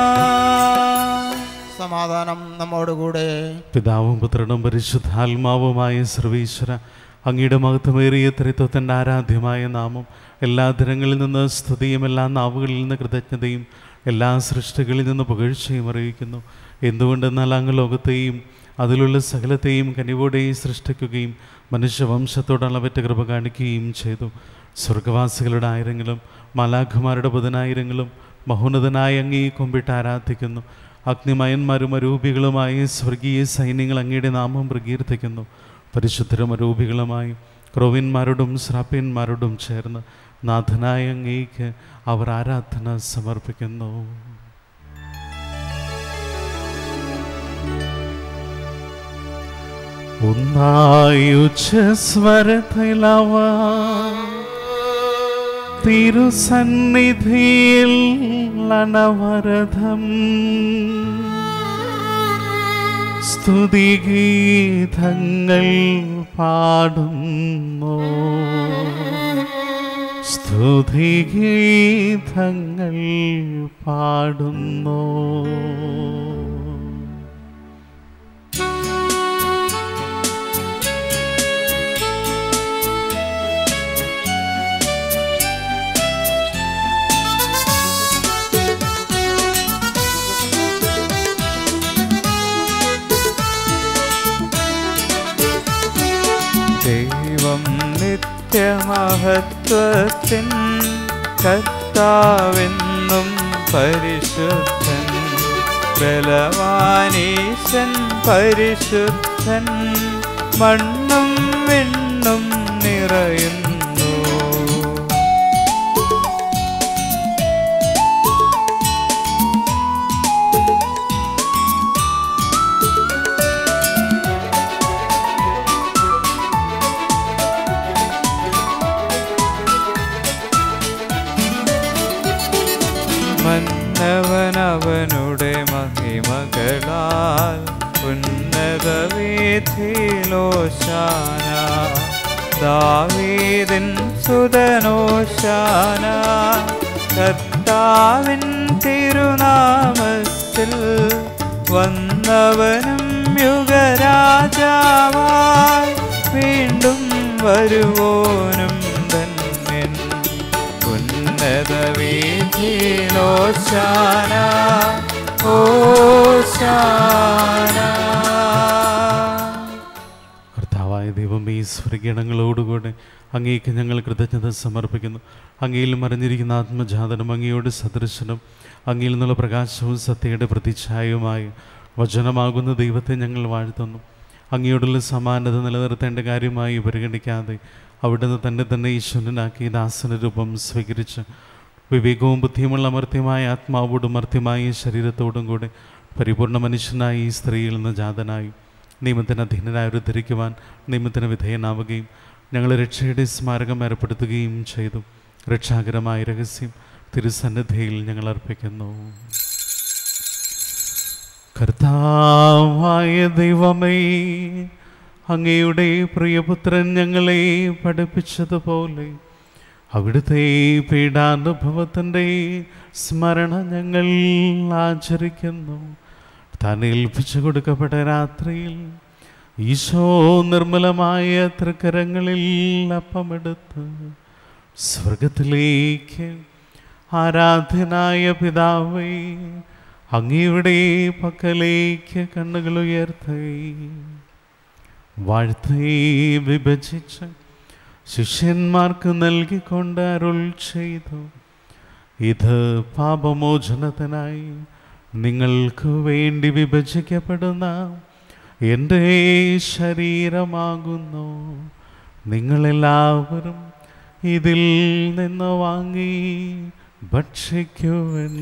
സമാധാനം നമ്മോടുകൂടെ പിതാവും പുത്രനും പരിശുദ്ധാത്മാവുമായ സർവീശ്വര അങ്ങയുടെ മഹത്വമേറിയ ത്രിത്വത്തിൻ്റെ ആരാധ്യമായ നാമം എല്ലാ ദിനങ്ങളിൽ നിന്ന് സ്തുതിയും എല്ലാ നാവുകളിൽ നിന്ന് കൃതജ്ഞതയും എല്ലാ സൃഷ്ടികളിൽ നിന്ന് പുകഴ്ചയും അറിയിക്കുന്നു എന്തുകൊണ്ടെന്നാൽ അങ്ങ് ലോകത്തെയും അതിലുള്ള സകലത്തെയും കനിവോടെ സൃഷ്ടിക്കുകയും മനുഷ്യവംശത്തോട് അളവറ്റ കൃപ കാണിക്കുകയും ചെയ്തു സ്വർഗവാസികളുടെ ആയിരങ്ങളും മലാഖമാരുടെ പതിനായിരങ്ങളും മഹോന്നതനായ അങ്ങേ കൊമ്പിട്ട് ആരാധിക്കുന്നു അഗ്നിമയന്മാരും അരൂപികളുമായി സ്വർഗീയ സൈന്യങ്ങൾ അങ്ങയുടെ നാമം പ്രകീർത്തിക്കുന്നു പരിശുദ്ധരും അരൂപികളുമായി ക്രോവിന്മാരോടും ശ്രാപ്യന്മാരോടും ചേർന്ന് നാഥനായ അങ്ങേക്ക് അവർ ആരാധന സമർപ്പിക്കുന്നു ഒന്നായുച്ഛസ്വരത്തിലവ തിരുസന്നിധിയിൽ അനവരതം സ്തുതിഗീതങ്ങൾ പാടുന്നു സ്തുതിഗീതങ്ങൾ പാടുന്നു ദൈവം നിത്യമഹത്വത്തിൻ കർത്താവെന്നും പരിശുദ്ധൻ ബലവാനീശൻ പരിശുദ്ധൻ മണ്ണും വിണ്ണും നിറയുന്നു മന്നവനവനുടെ മഹിമകളാൽ ഉന്നത വീഥിലോശാന ദാവീദിൻ സുതനോശാന കർത്താവിൻ തിരുനാമത്തിൽ വന്നവനും യുഗരാജാവായി വീണ്ടും വരുവോനും ധന്യൻ ഉന്നത വീഥിലോശാന ഓശാന കർത്താവായ ദൈവം ഈ സ്വർഗീണങ്ങളോടുകൂടെ അങ്ങേക്ക് ഞങ്ങൾ കൃതജ്ഞത സമർപ്പിക്കുന്നു അങ്ങയിൽ മറിഞ്ഞിരിക്കുന്ന ആത്മജാതനും അങ്ങയോട് സദൃശനും അങ്ങയിൽ നിന്നുള്ള പ്രകാശവും സത്യയുടെ പ്രതിച്ഛായവുമായി വചനമാകുന്ന ദൈവത്തെ ഞങ്ങൾ വാഴ്ത്തുന്നു അങ്ങയോടുള്ള സമാനത നിലനിർത്തേണ്ട കാര്യമായി പരിഗണിക്കാതെ അവിടുന്ന് തന്നെ തന്നെ ഈശ്വരനാക്കി ദാസന രൂപം സ്വീകരിച്ച് വിവേകവും ബുദ്ധിയുമുള്ള അമർത്യമായ ആത്മാവോടും മർത്യമായ ശരീരത്തോടും കൂടെ പരിപൂർണ മനുഷ്യനായി ഈ സ്ത്രീയിൽ നിന്ന് ജാതനായി നിയമത്തിന് അധീനരായവരെ ധരിക്കുവാൻ നിയമത്തിന് വിധേയനാവുകയും ഞങ്ങൾ രക്ഷയുടെ സ്മാരകം ഏർപ്പെടുത്തുകയും ചെയ്തു രക്ഷാകരമായ രഹസ്യം തിരുസന്നിധിയിൽ ഞങ്ങൾ അർപ്പിക്കുന്നു കർത്താവായ ദൈവമേ അങ്ങയുടെ പ്രിയപുത്രൻ ഞങ്ങളെ പഠിപ്പിച്ചതുപോലെ അവിടുത്തെ പീഡാനുഭവത്തിൻ്റെ സ്മരണ ഞങ്ങൾ ആചരിക്കുന്നു താൻ ഏൽപ്പിച്ചു കൊടുക്കപ്പെട്ട രാത്രിയിൽ ഈശോ നിർമ്മലമായ തൃക്കരങ്ങളിൽ അപ്പമെടുത്ത് സ്വർഗത്തിലേക്ക് ആരാധ്യനായ പിതാവേ അങ്ങയുടെ പക്കലേക്ക് കണ്ണുകൾ ഉയർത്തി വാഴ്ത്തി വിഭജിച്ച് ശിഷ്യന്മാർക്ക് നൽകിക്കൊണ്ട് അരുൾ ചെയ്തു ഇത് പാപമോചനത്തിനായി നിങ്ങൾക്ക് വേണ്ടി വിഭജിക്കപ്പെടുന്ന എൻ്റെ ശരീരമാകുന്നു നിങ്ങളെല്ലാവരും ഇതിൽ നിന്ന് വാങ്ങി ഭക്ഷിക്കുവൻ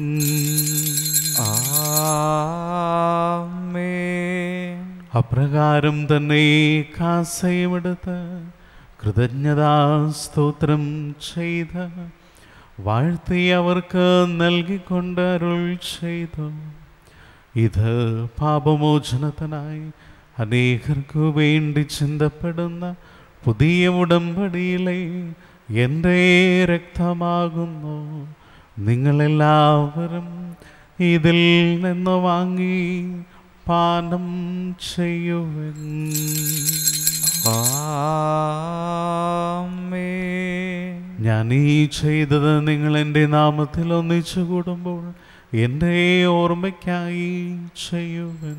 ആമേൻ അപ്രകാരം തന്നെ കാസയുമെടുത്ത് കൃതജ്ഞതാ സ്തോത്രം ചെയ്ത് വാഴ്ത്തി അവർക്ക് നൽകിക്കൊണ്ട് അരുൾ ചെയ്തു ഇത് പാപമോചനത്തിനായി അനേകർക്കു വേണ്ടി ചിന്തപ്പെടുന്ന പുതിയ ഉടമ്പടിയിലെ എൻ്റെ രക്തമാകുന്നു നിങ്ങളെല്ലാവരും ഇതിൽ നിന്ന് വാങ്ങി പാനം ചെയ്യുവൻ ആമേൻ ഞാൻ ഈ ചെയ്തത് നിങ്ങൾ എൻ്റെ നാമത്തിൽ ഒന്നിച്ചു കൂടുമ്പോൾ എൻ്റെ ഓർമ്മയ്ക്കായി ചെയ്യുവൻ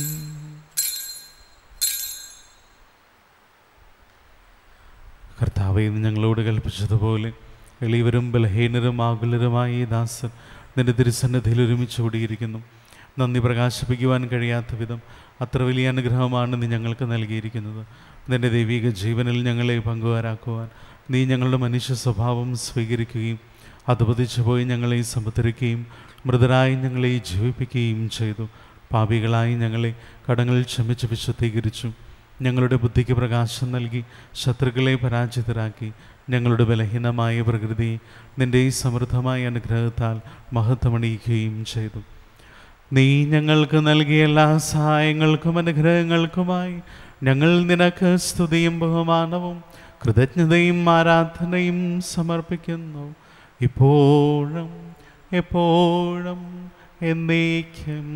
കർത്താവെ ഇന്ന് ഞങ്ങളോട് കൽപ്പിച്ചതുപോലെ എളിയവരും ബലഹീനരും ആകുലരുമായ ഈ ദാസൻ നിന്റെ തിരുസന്നിധിയിൽ ഒരുമിച്ച് കൂടിയിരിക്കുന്നു നന്ദി പ്രകാശിപ്പിക്കുവാൻ കഴിയാത്ത വിധം അത്ര വലിയ അനുഗ്രഹമാണ് നീ ഞങ്ങൾക്ക് നൽകിയിരിക്കുന്നത് നിന്റെ ദൈവിക ജീവനിൽ ഞങ്ങളെ പങ്കുകാരാക്കുവാൻ നീ ഞങ്ങളുടെ മനുഷ്യ സ്വഭാവം സ്വീകരിക്കുകയും അതുപതിച്ചു പോയി ഞങ്ങളെ സമുദ്രിക്കുകയും മൃതരായി ഞങ്ങളെ ജീവിപ്പിക്കുകയും ചെയ്തു പാപികളായി ഞങ്ങളെ കടങ്ങൾ ക്ഷമിച്ച് വിശുദ്ധീകരിച്ചു ഞങ്ങളുടെ ബുദ്ധിക്ക് പ്രകാശം നൽകി ശത്രുക്കളെ പരാജിതരാക്കി ഞങ്ങളുടെ ബലഹീനമായ പ്രകൃതി നിന്റെ ഈ സമൃദ്ധമായ അനുഗ്രഹത്താൽ മഹത്വമണിയിക്കുകയും ചെയ്തു നീ ഞങ്ങൾക്ക് നൽകിയ എല്ലാ സഹായങ്ങൾക്കും അനുഗ്രഹങ്ങൾക്കുമായി ഞങ്ങൾ നിനക്ക് സ്തുതിയും ബഹുമാനവും കൃതജ്ഞതയും ആരാധനയും സമർപ്പിക്കുന്നു ഇപ്പോഴും എപ്പോഴും എന്നേക്കും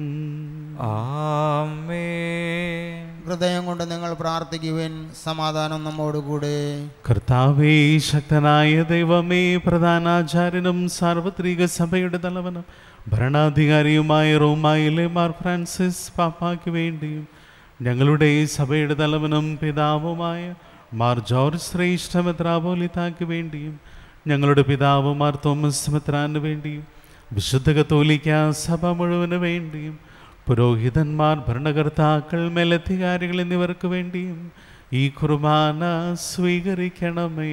ആമേൻ ഹൃദയം കൊണ്ട് നിങ്ങൾ പ്രാർത്ഥിക്കുവിൻ സമാധാനം നമ്മോടുകൂടെ കർത്താവേ ശക്തനായ ദൈവമേ പ്രധാനാചാര്യനും സാർവത്രിക സഭയുടെ തലവനും ഭരണാധികാരിയുമായ റോമായിലെ മാർ ഫ്രാൻസിസ് പാപ്പായ്ക്ക് വേണ്ടിയും ഞങ്ങളുടെ സഭയുടെ തലവനും പിതാവുമായ മാർ ജോർജ് ശ്രേഷ്ഠ മെത്രാപോലിത്താക്ക് വേണ്ടിയും ഞങ്ങളുടെ പിതാവ് മാർ തോമസ് മെത്രാന് വേണ്ടിയും വിശുദ്ധ കത്തോലിക്ക സഭ മുഴുവന് വേണ്ടിയും പുരോഹിതന്മാർ ഭരണകർത്താക്കൾ മേലധികാരികൾ എന്നിവർക്ക് വേണ്ടിയും ഈ കുർബാന സ്വീകരിക്കണമേ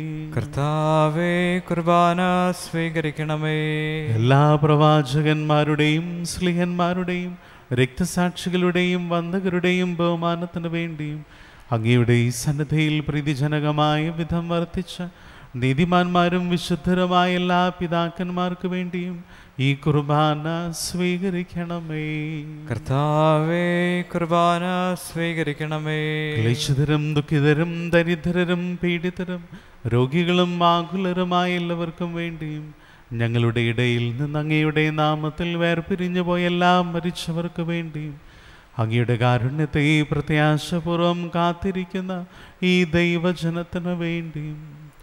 കർത്താവേ കുർബാന സ്വീകരിക്കണമേ എല്ലാ പ്രവാചകന്മാരുടെയും സ്ലിഹന്മാരുടെയും രക്തസാക്ഷികളുടെയും വന്ദകരുടെയും ബഹുമാനത്തിന് വേണ്ടിയും അങ്ങയുടെ ഈ സന്നദ്ധയിൽ പ്രീതിജനകമായ വിധം വർത്തിച്ച നീതിമാന്മാരും വിശുദ്ധരുമായ എല്ലാ പിതാക്കന്മാർക്ക് വേണ്ടിയും ഈ കുർബാന സ്വീകരിക്കണമേ കർത്താവേ കുർബാന സ്വീകരിക്കണമേ ക്ലേശിതരും ദുഃഖിതരും ദരിദ്രരും പീഡിതരും രോഗികളും ആകുലരുമായ എല്ലാവർക്കും വേണ്ടിയും ഞങ്ങളുടെ ഇടയിൽ നിന്ന് അങ്ങയുടെ നാമത്തിൽ വേർപിരിഞ്ഞു പോയ എല്ലാ മരിച്ചവർക്ക് വേണ്ടിയും അങ്ങയുടെ കാരുണ്യത്തെ പ്രത്യാശപൂർവം കാത്തിരിക്കുന്ന ഈ ദൈവജനത്തിന് വേണ്ടിയും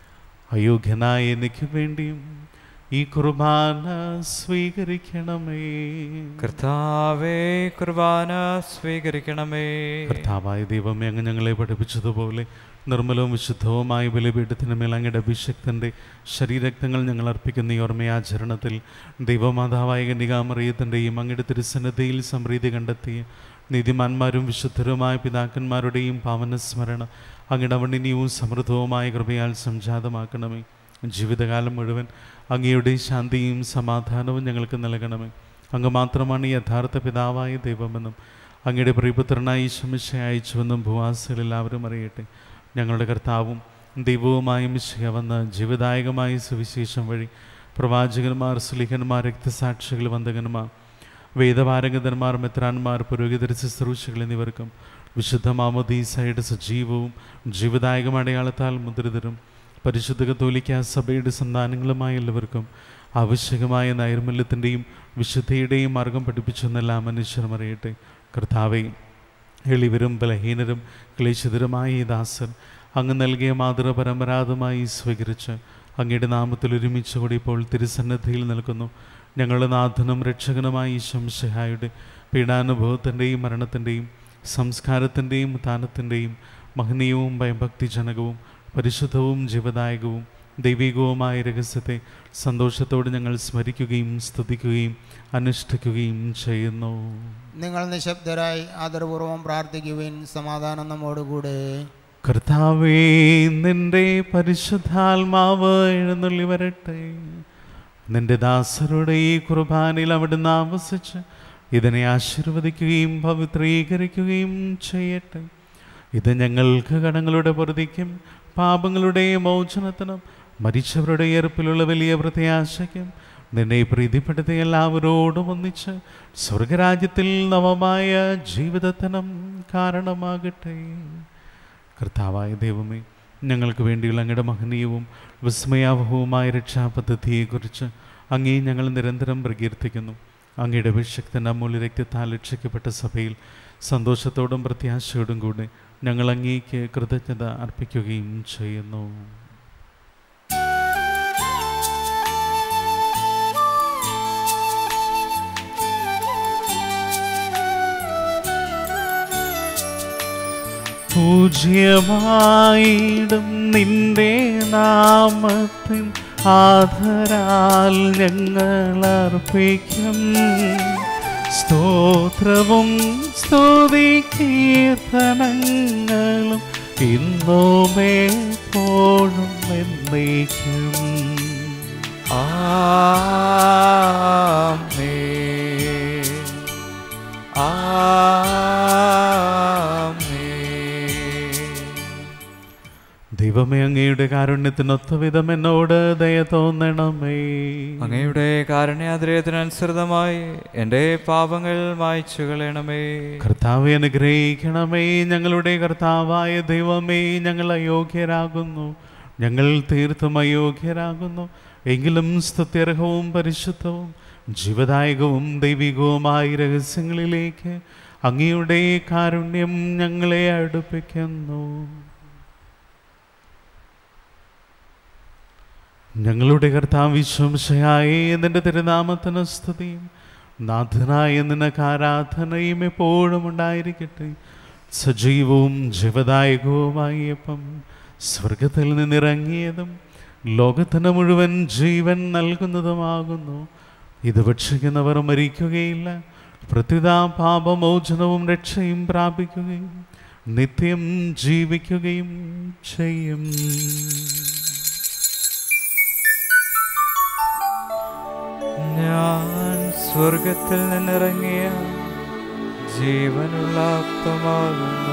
അയോഗ്യനായ എനിക്ക് വേണ്ടിയും ഈ കുർബാന സ്വീകരിക്കണമേ കർത്താവേ കുർബാന സ്വീകരിക്കണമേ കർത്താവായ ദൈവമേ അങ്ങ് ഞങ്ങളെ പഠിപ്പിച്ചതുപോലെ നിർമ്മലവും വിശുദ്ധവുമായ ബലിപീഠത്തിന് മേൽ അങ്ങയുടെ അഭിഷക്തൻ്റെ ശരീരക്തങ്ങൾ ഞങ്ങൾ അർപ്പിക്കുന്ന ഈ ഓർമ്മയാചരണത്തിൽ ദൈവമാതാവായ കന്യകാമറിയത്തിൻ്റെയും അങ്ങയുടെ തിരുസന്നതയിൽ സമൃദ്ധി കണ്ടെത്തിയ നീതിമാന്മാരും വിശുദ്ധരുമായ പിതാക്കന്മാരുടെയും പാവനസ്മരണ അങ്ങയുടെ അവണ്ണിനിയും സമൃദ്ധവുമായ കൃപയാൽ സംജാതമാക്കണമേ ജീവിതകാലം മുഴുവൻ അങ്ങയുടെ ശാന്തിയും സമാധാനവും ഞങ്ങൾക്ക് നൽകണമേ അങ്ങ് മാത്രമാണ് ഈ യഥാർത്ഥ പിതാവായ ദൈവമെന്നും അങ്ങയുടെ പ്രിയപുത്രനായി ശമിശ അയച്ചുവെന്നും ഭൂവാസികൾ എല്ലാവരും അറിയട്ടെ ഞങ്ങളുടെ കർത്താവും ദൈവവുമായ മിശിഹ വന്ന ജീവദായകമായ സുവിശേഷം വഴി പ്രവാചകന്മാർ സുലിഹന്മാർ രക്തസാക്ഷികൾ വന്ദകന്മാർ വേദപാരംഗതന്മാർ മെത്രാന്മാർ പുരോഹിതര ശുശ്രൂഷകൾ എന്നിവർക്കും വിശുദ്ധ മാമോദീസയുടെ സജീവവും ജീവദായകം അടയാളത്താൽ മുദ്രിതരും പരിശുദ്ധ കത്തോലിക്ക സഭയുടെ സന്താനങ്ങളുമായ എല്ലാവർക്കും ആവശ്യകമായ നൈർമല്യത്തിൻ്റെയും വിശുദ്ധിയുടെയും മാർഗം പഠിപ്പിച്ചെന്നെല്ലാ മനുഷ്യരും അറിയട്ടെ കർത്താവെ എളിവരും ബലഹീനരും ക്ലേശിതരുമായ ഈ ദാസൻ അങ്ങ് നൽകിയ മാതൃപരമ്പരാതമായി സ്വീകരിച്ച് അങ്ങയുടെ നാമത്തിൽ ഒരുമിച്ച് കൂടി ഇപ്പോൾ തിരുസന്നദ്ധിയിൽ നിൽക്കുന്നു ഞങ്ങളുടെ നാഥനും രക്ഷകനുമായ ഈ ശംശഹായുടെ പീഡാനുഭവത്തിൻ്റെയും മരണത്തിൻ്റെയും സംസ്കാരത്തിൻ്റെയും ദാനത്തിൻ്റെയും മഹനീയവും ഭയഭക്തിജനകവും പരിശുദ്ധവും ജീവദായകവും ദൈവികവുമായ രഹസ്യത്തെ സന്തോഷത്തോടെ ഞങ്ങൾ സ്മരിക്കുകയും സ്തുതിക്കുകയും അനുഷ്ഠിക്കുകയും ചെയ്യുന്നു നിങ്ങൾ നിശബ്ദരായി ആദരപൂർവ്വം പ്രാർത്ഥിക്കുവിൻ സമാധാനം നമ്മോടുകൂടെ കർത്താവേ നിന്റെ പരിശുദ്ധാത്മാവ് എഴുന്നള്ളി വരട്ടെ നിന്റെ ദാസരുടെ ഈ കുർബാനയിൽ അവിടുന്ന് ആവസിച്ച് ഇതിനെ ആശീർവദിക്കുകയും പവിത്രീകരിക്കുകയും ചെയ്യട്ടെ ഇത് ഞങ്ങൾക്ക് കടങ്ങളുടെ പൊറുതിക്കും പാപങ്ങളുടെ മോചനത്തിനും മരിച്ചവരുടെ ഏർപ്പിലുള്ള വലിയ പ്രത്യാശയ്ക്കും നിന്നെ പ്രീതിപ്പെടുത്തിയ എല്ലാവരോടും ഒന്നിച്ച് സ്വർഗരാജ്യത്തിൽ നവമായ ജീവിതത്തിനും കാരണമാകട്ടെ കർത്താവായ ദൈവമേ ഞങ്ങൾക്ക് വേണ്ടിയുള്ള അങ്ങയുടെ മഹനീയവും വിസ്മയാവഹവുമായ രക്ഷാപദ്ധതിയെക്കുറിച്ച് അങ്ങേ ഞങ്ങൾ നിരന്തരം പ്രകീർത്തിക്കുന്നു അങ്ങയുടെ അഭിഷക്തൻ്റെ അമൂല്യ രക്തത്താൽ രക്ഷിക്കപ്പെട്ട സഭയിൽ സന്തോഷത്തോടും പ്രത്യാശയോടും കൂടെ ഞങ്ങൾ അങ്ങേക്ക് കൃതജ്ഞത അർപ്പിക്കുകയും ചെയ്യുന്നു പൂജ്യമായിടും നിന്റെ നാമത്തിൻ ആധരാൽ ഞങ്ങൾ അർപ്പിക്കും സ്തോത്രവും സ്തുതി കീർത്തനങ്ങളും ഇന്നോമേ പോഴും എന്നേക്കും ആമേൻ ആമേൻ ദൈവമേ അങ്ങയുടെ കാരുണ്യത്തിനൊത്ത വിധം എന്നോട് ദയ തോന്നണമേ അങ്ങയുടെ കാരുണ്യാദ്രയത്തിനനുസൃതമായി എൻ്റെ പാപങ്ങൾ മായ്ച്ചു കളയണമേ കർത്താവെ അനുഗ്രഹിക്കണമേ ഞങ്ങളുടെ കർത്താവായ ദൈവമേ ഞങ്ങൾ അയോഗ്യരാകുന്നു ഞങ്ങൾ തീർത്തും അയോഗ്യരാകുന്നു എങ്കിലും സ്തുത്യർഹവും പരിശുദ്ധവും ജീവദായകവും ദൈവികവുമായ രഹസ്യങ്ങളിലേക്ക് അങ്ങയുടെ കാരുണ്യം ഞങ്ങളെ അടുപ്പിക്കുന്നു ഞങ്ങളുടെ കർത്താവ് വിശ്വംശയായ നിന്റെ തിരുനാമത്തിന് സ്തുതിയും നാഥനായ നിനക്ക് ആരാധനയും എപ്പോഴും ഉണ്ടായിരിക്കട്ടെ സജീവവും ജീവദായകവുമായ അപ്പം സ്വർഗത്തിൽ നിന്നിറങ്ങിയതും ലോകത്തിന് മുഴുവൻ ജീവൻ നൽകുന്നതുമാകുന്നു ഇത് ഭക്ഷിക്കുന്നവർ മരിക്കുകയില്ല പ്രത്യുതാ പാപമോചനവും രക്ഷയും പ്രാപിക്കുകയും നിത്യം ജീവിക്കുകയും ചെയ്യും ഞാൻ സ്വർഗത്തിൽ നിന്നിറങ്ങിയ ജീവനുള്ള അപ്പമാകുന്നു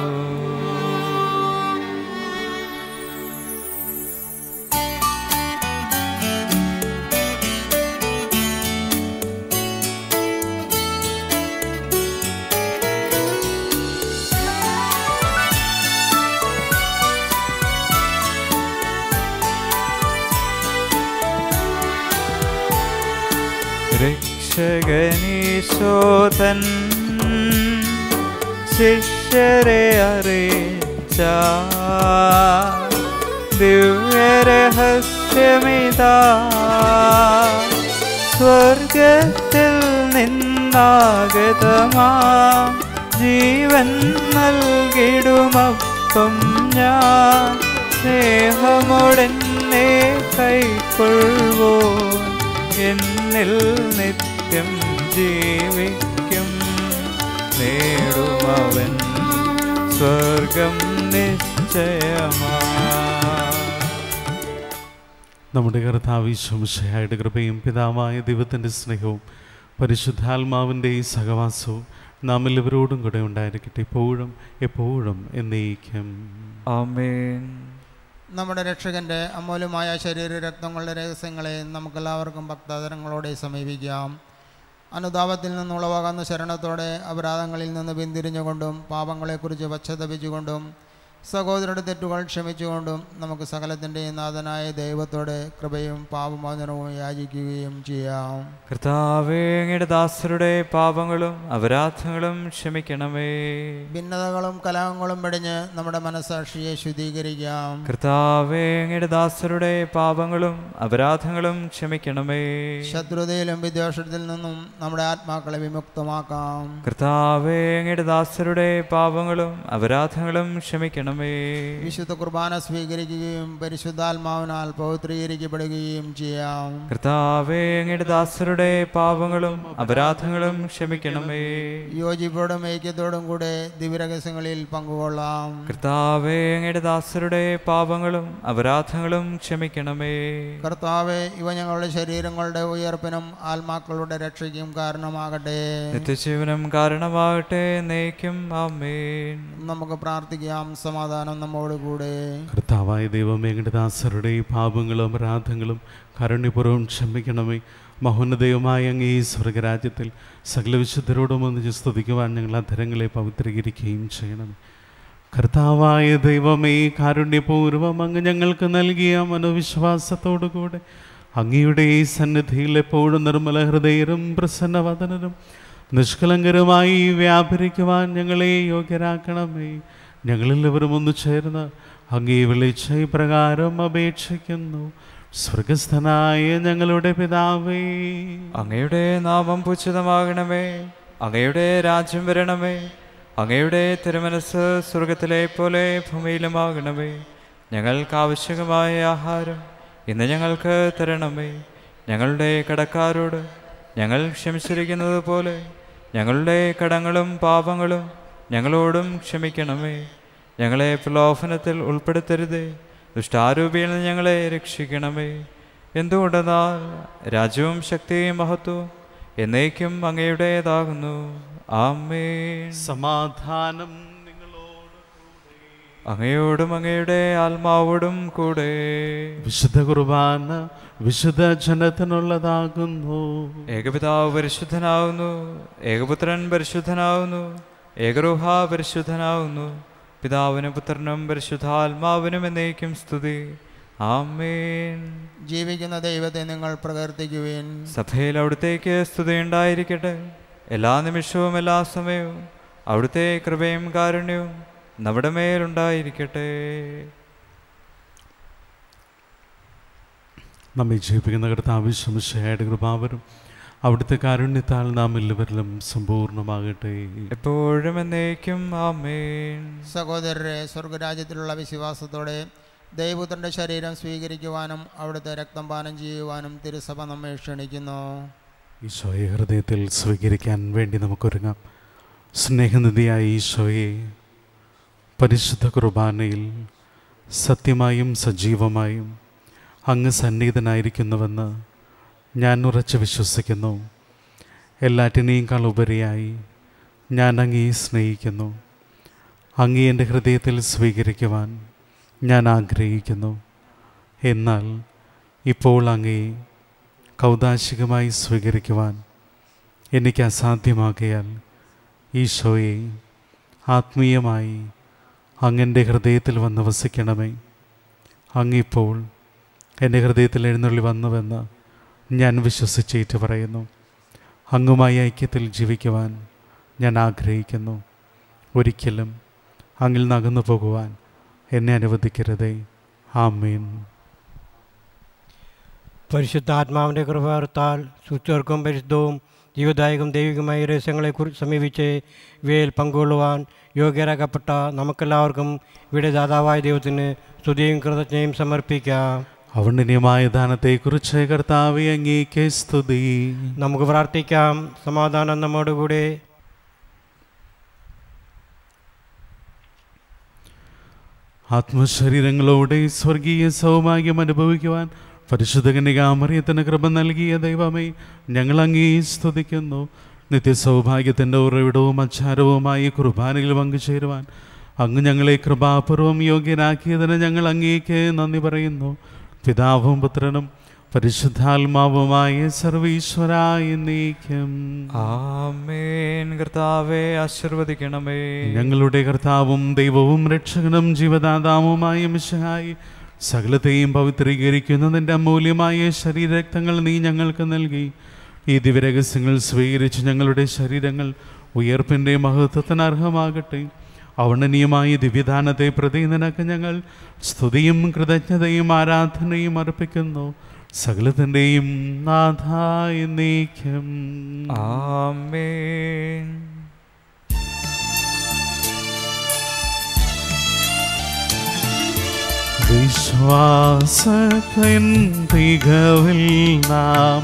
രക്ഷകനീശോതൻ ശിഷ്യരെ അറിയിച്ച ദിവ്യരഹസ്യമിതാ സ്വർഗത്തിൽ നിന്നാഗതമാ ജീവൻ നൽകിടുമപ്പം ഞാൻ സ്നേഹമോടെന്നെ കൈക്കൊള്ളുവോ എന്നിൽ നിത്യം ജീവിക്കും നേടുമവൻ സ്വർഗം നിശ്ചയമാ നമ്മുടെ കർത്താവ് ശംശയായുടെ കൃപയും പിതാവായ ദൈവത്തിൻ്റെ സ്നേഹവും പരിശുദ്ധാത്മാവിൻ്റെ ഈ സഹവാസവും നാം എല്ലാവരോടും കൂടെ ഉണ്ടായിരിക്കട്ടെ ഇപ്പോഴും എപ്പോഴും എന്നേക്കും ആമേൻ നമ്മുടെ രക്ഷകൻ്റെ അമൂല്യമായ ശരീര രക്തങ്ങളുടെ രഹസ്യങ്ങളെ നമുക്കെല്ലാവർക്കും ഭക്താദരങ്ങളോടെ സമീപിക്കാം അനുതാപത്തിൽ നിന്നുളവാകുന്ന ശരണത്തോടെ അപരാധങ്ങളിൽ നിന്ന് പിന്തിരിഞ്ഞുകൊണ്ടും പാപങ്ങളെക്കുറിച്ച് പശ്ചാത്തപിച്ചുകൊണ്ടും സഹോദരരുടെ തെറ്റുകൾ ക്ഷമിച്ചുകൊണ്ടും നമുക്ക് സകലത്തിൻ്റെയും നാഥനായ ദൈവത്തോടെ കൃപയും പാപമോചനവും യാചിക്കുകയും ചെയ്യാം കർത്താവേ അങ്ങയുടെ ദാസരുടെ പാപങ്ങളും അപരാധങ്ങളും ക്ഷമിക്കണമേ ഭിന്നതകളും കലഹങ്ങളും വെടിഞ്ഞ് നമ്മുടെ മനസ്സാക്ഷിയെ ശുദ്ധീകരിക്കാം കർത്താവേ അങ്ങയുടെ ദാസരുടെ പാപങ്ങളും അപരാധങ്ങളും ക്ഷമിക്കണമേ ശത്രുതയിലും വിദ്വേഷത്തിൽ നിന്നും നമ്മുടെ ആത്മാക്കളെ വിമുക്തമാക്കാം കർത്താവേ അങ്ങയുടെ ദാസരുടെ പാപങ്ങളും അപരാധങ്ങളും ക്ഷമിക്കണമേ വിശുദ്ധ കുർബാന സ്വീകരിക്കുകയും പരിശുദ്ധാത്മാവിനാൽ പവിത്രീകരിക്കപ്പെടുകയും ചെയ്യാം കർത്താവേ അങ്ങയുടെ ദാസരുടെ പാപങ്ങളും അപരാധങ്ങളും ക്ഷമിക്കണമേ യോജിപ്പോടും ഐക്യത്തോടും കൂടെ ദിവ്യരഹസ്യങ്ങളിൽ പങ്കുകൊള്ളാം കർത്താവേ അങ്ങയുടെ ദാസരുടെ പാപങ്ങളും അപരാധങ്ങളും ക്ഷമിക്കണമേ കർത്താവെ ഇവ ഞങ്ങളുടെ ശരീരങ്ങളുടെ ഉയർപ്പിനും ആത്മാക്കളുടെ രക്ഷയ്ക്കും കാരണമാകട്ടെ നിത്യജീവനം കാരണമാകട്ടെ നയിക്കും ആമേൻ നമുക്ക് പ്രാർത്ഥിക്കാം സമാധാനം നമ്മോടുകൂടെ കർത്താവായ ദൈവമേ ഞങ്ങളുടെ ദാസരുടെ ഈ പാപങ്ങളും അപരാധങ്ങളും കരുണ്യപൂർവ്വം ക്ഷമിക്കണമേ മഹോന്നതയുമായ അങ്ങ് ഈ സ്വർഗരാജ്യത്തിൽ സകല വിശുദ്ധരോടും ഒന്നിച്ച് സ്തുതിക്കുവാൻ ഞങ്ങൾ അധരങ്ങളെ പവിത്രീകരിക്കുകയും ചെയ്യണമേ കർത്താവായ ദൈവമേ കാരുണ്യപൂർവം അങ്ങ് ഞങ്ങൾക്ക് നൽകിയ മനോവിശ്വാസത്തോടു കൂടെ അങ്ങയുടെ ഈ സന്നിധിയിൽ എപ്പോഴും നിർമ്മല ഹൃദയരും പ്രസന്നവദനരും നിഷ്കളങ്കരുമായി വ്യാപരിക്കുവാൻ ഞങ്ങളെ യോഗ്യരാക്കണമേ ഞങ്ങളെല്ലാവരും ഒന്ന് ചേർന്ന് അങ്ങേ വിളിച്ച പ്രകാരം അപേക്ഷിക്കുന്നു സ്വർഗസ്ഥനായ ഞങ്ങളുടെ പിതാവേ അങ്ങയുടെ നാമം പൂജിതമാകണമേ അങ്ങയുടെ രാജ്യം വരണമേ അങ്ങയുടെ തിരുമനസ് സ്വർഗത്തിലെ പോലെ ഭൂമിയിലുമാകണമേ ഞങ്ങൾക്ക് ആവശ്യകമായ ആഹാരം ഇന്ന് ഞങ്ങൾക്ക് തരണമേ ഞങ്ങളുടെ കടക്കാരോട് ഞങ്ങൾ ക്ഷമിച്ചിരിക്കുന്നത് പോലെ ഞങ്ങളുടെ കടങ്ങളും പാപങ്ങളും ഞങ്ങളോടും ക്ഷമിക്കണമേ ഞങ്ങളെ പ്രലോഭനത്തിൽ ഉൾപ്പെടുത്തരുതേ ദുഷ്ടാരൂപിയിൽ നിന്ന് ഞങ്ങളെ രക്ഷിക്കണമേ എന്തുകൊണ്ടെന്നാൽ രാജ്യവും ശക്തിയും മഹത്വവും എന്നേക്കും അങ്ങയുടേതാകുന്നു ആമേൻ സമാധാനം നിങ്ങളോട് അങ്ങയോടും അങ്ങയുടെ ആത്മാവോടും കൂടെ വിശുദ്ധ കുർബാന വിശുദ്ധ ജനത്തിനുള്ളതാകുന്നു ഏകപിതാവ് പരിശുദ്ധനാവുന്നു ഏകപുത്രൻ പരിശുദ്ധനാവുന്നു ഏകരൂഹ പരിശുദ്ധനാവുന്നു പിതാവിനും പുത്രനും പരിശുദ്ധാത്മാവിനും എന്നേക്കും സ്തുതി ആമേൻ ജീവിക്കുന്ന ദൈവത്തെ നിങ്ങൾ പ്രകീർത്തിക്കുവിൻ സഭയിൽ അവിടുത്തേക്ക് സ്തുതി ഉണ്ടായിരിക്കട്ടെ എല്ലാ നിമിഷവും എല്ലാ സമയവും അവിടുത്തെ കൃപയും കാരുണ്യവും നമ്മുടെ മേലുണ്ടായിരിക്കട്ടെ നമ്മെ ജീവിപ്പിക്കുന്ന കർത്താവ് ശംശയുടെ കൃപാവരും അവിടുത്തെ കാരുണ്യത്താൽ നാം എല്ലാവരിലും സമ്പൂർണ്ണമാകട്ടെ എപ്പോഴും എന്നേക്കും ആമേൻ സഹോദരരെ സ്വർഗരാജ്യത്തിലുള്ള വിശ്വാസത്തോടെ ദൈവപുത്രൻ്റെ ശരീരം സ്വീകരിക്കുവാനും അവിടുത്തെ രക്തം പാനം ചെയ്യുവാനും തിരുസഭ നമ്മെ ക്ഷണിക്കുന്നു ഈശോയെ ഹൃദയത്തിൽ സ്വീകരിക്കാൻ വേണ്ടി നമുക്കൊരുങ്ങാം സ്നേഹനിധിയായ ഈശോയെ പരിശുദ്ധ കുർബാനയിൽ സത്യമായും സജീവമായും അങ്ങ് സന്നിഹിതനായിരിക്കുന്നുവെന്ന് ഞാൻ ഉറച്ചു വിശ്വസിക്കുന്നു എല്ലാറ്റിനേക്കാൾ ഉപരിയായി ഞാൻ അങ്ങേ സ്നേഹിക്കുന്നു അങ്ങേ എൻ്റെ ഹൃദയത്തിൽ സ്വീകരിക്കുവാൻ ഞാൻ ആഗ്രഹിക്കുന്നു എന്നാൽ ഇപ്പോൾ അങ്ങേ കൗതാശികമായി സ്വീകരിക്കുവാൻ എനിക്ക് അസാധ്യമാകിയാൽ ഈശോയെ ആത്മീയമായി അങ്ങൻ്റെ ഹൃദയത്തിൽ വന്ന് വസിക്കണമേ അങ്ങിപ്പോൾ എൻ്റെ ഹൃദയത്തിൽ എഴുന്നള്ളി വന്നുവെന്ന് ഞാൻ വിശ്വസിച്ചേറ്റ് പറയുന്നു അങ്ങുമായി ഐക്യത്തിൽ ജീവിക്കുവാൻ ഞാൻ ആഗ്രഹിക്കുന്നു ഒരിക്കലും അങ്ങിൽ നകന്നു പോകുവാൻ എന്നെ അനുവദിക്കരുതേ ആമീൻ പരിശുദ്ധാത്മാവിൻ്റെ കൃപാർത്താൽ സുച്ചർക്കും പരിശുദ്ധവും ജീവദായകം ദൈവികമായ രഹസ്യങ്ങളെ കുറിച്ച് സമീപിച്ച് ഇവയിൽ പങ്കുകൊള്ളുവാൻ യോഗ്യരാക്കപ്പെട്ട നമുക്കെല്ലാവർക്കും ഇവിടെ ദാതാവായ ദൈവത്തിന് സ്തുതിയും കൃതജ്ഞയും സമർപ്പിക്കാം അവണ്യമായ ദാനത്തെക്കുറിച്ച് കർത്താവെ അങ്ങേക്ക് സ്തുതി നമുക്ക് പ്രാർത്ഥിക്കാം സമാധാനം നമ്മോടുകൂടെ ആത്മശരീരങ്ങളോടെ സ്വർഗീയ സൗഭാഗ്യം അനുഭവിക്കുവാൻ പരിശുദ്ധ കന്യകാമറിയത്തിന് കൃപ നൽകിയ ദൈവമേ ഞങ്ങൾ അങ്ങേ സ്തുതിക്കുന്നു നിത്യസൗഭാഗ്യത്തിൻ്റെ ഉറവിടവും അച്ചാരവുമായി കുർബാനയിൽ പങ്കുചേരുവാൻ അങ്ങ് ഞങ്ങളെ കൃപാപൂർവം യോഗ്യരാക്കിയതിന് ഞങ്ങൾ അങ്ങേക്ക് നന്ദി പറയുന്നു പിതാവും പുത്രനും പരിശുദ്ധാത്മാവുമായ സർവീശ്വരായ നീക്കം ആമേൻ കർത്താവെ ആശീർവദിക്കണമേ ഞങ്ങളുടെ കർത്താവും ദൈവവും രക്ഷകനും ജീവദാതാവുമായ മിശഹായി സകലത്തെയും പവിത്രീകരിക്കുന്ന നിന്റെ അമൂല്യമായ ശരീരരക്തങ്ങൾ നീ ഞങ്ങൾക്ക് നൽകി ഈ ദിവ്യരഹസ്യങ്ങൾ സ്വീകരിച്ച് ഞങ്ങളുടെ ശരീരങ്ങൾ ഉയർപ്പിൻ്റെ മഹത്വത്തിന് അർഹമാകട്ടെ അവർണ്ണനീയമായ ദിവ്യദാനത്തെ പ്രതി നിനക്ക് ഞങ്ങൾ സ്തുതിയും കൃതജ്ഞതയും ആരാധനയും അർപ്പിക്കുന്നു സകലത്തിൻ്റെയും നാഥായ നീക്കം ആമേൻ വിശ്വാസത്തിൻ തികവിൽ നാം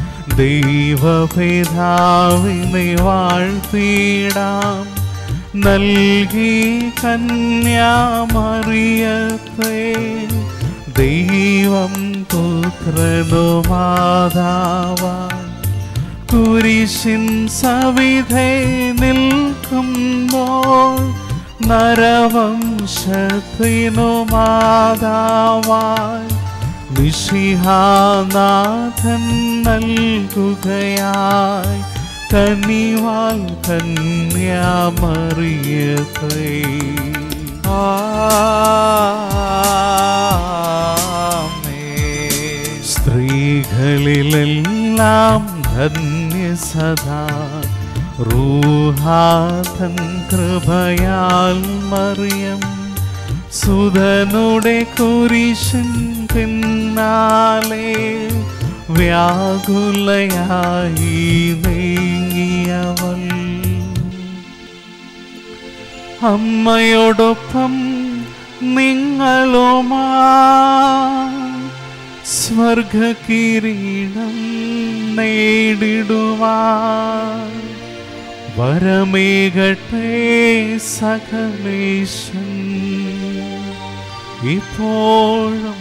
ദൈവപിതാവിനെ വാഴ്ത്തിടാം നൽകി കന്യാമറിയത്തെ ദൈവം പുത്രനുമാതാവാൻ കുരിശിൻ സവിധേ നിൽക്കുമ്പോൾ നരവംശത്തിനു മാതാവായി നിഷിഹാനാഥൻ നൽകുകയായി കനിവാൽ കന്യാമറിയത്തെ ആമേൻ സ്ത്രീകളിലെല്ലാം ധന്യ സദാ റൂഹാതൻ കൃപയാൽ മറിയം സുതനുടെ കുരിശൻ പിന്നാലെ വ്യാകുലയായി നീങ്ങിയവൾ അമ്മയോടൊപ്പം നിങ്ങളുമാ സ്വർഗകിരീടം നേടിടുവാൻ വരമേകട്ടെ സകലേശൻ ഇപ്പോഴും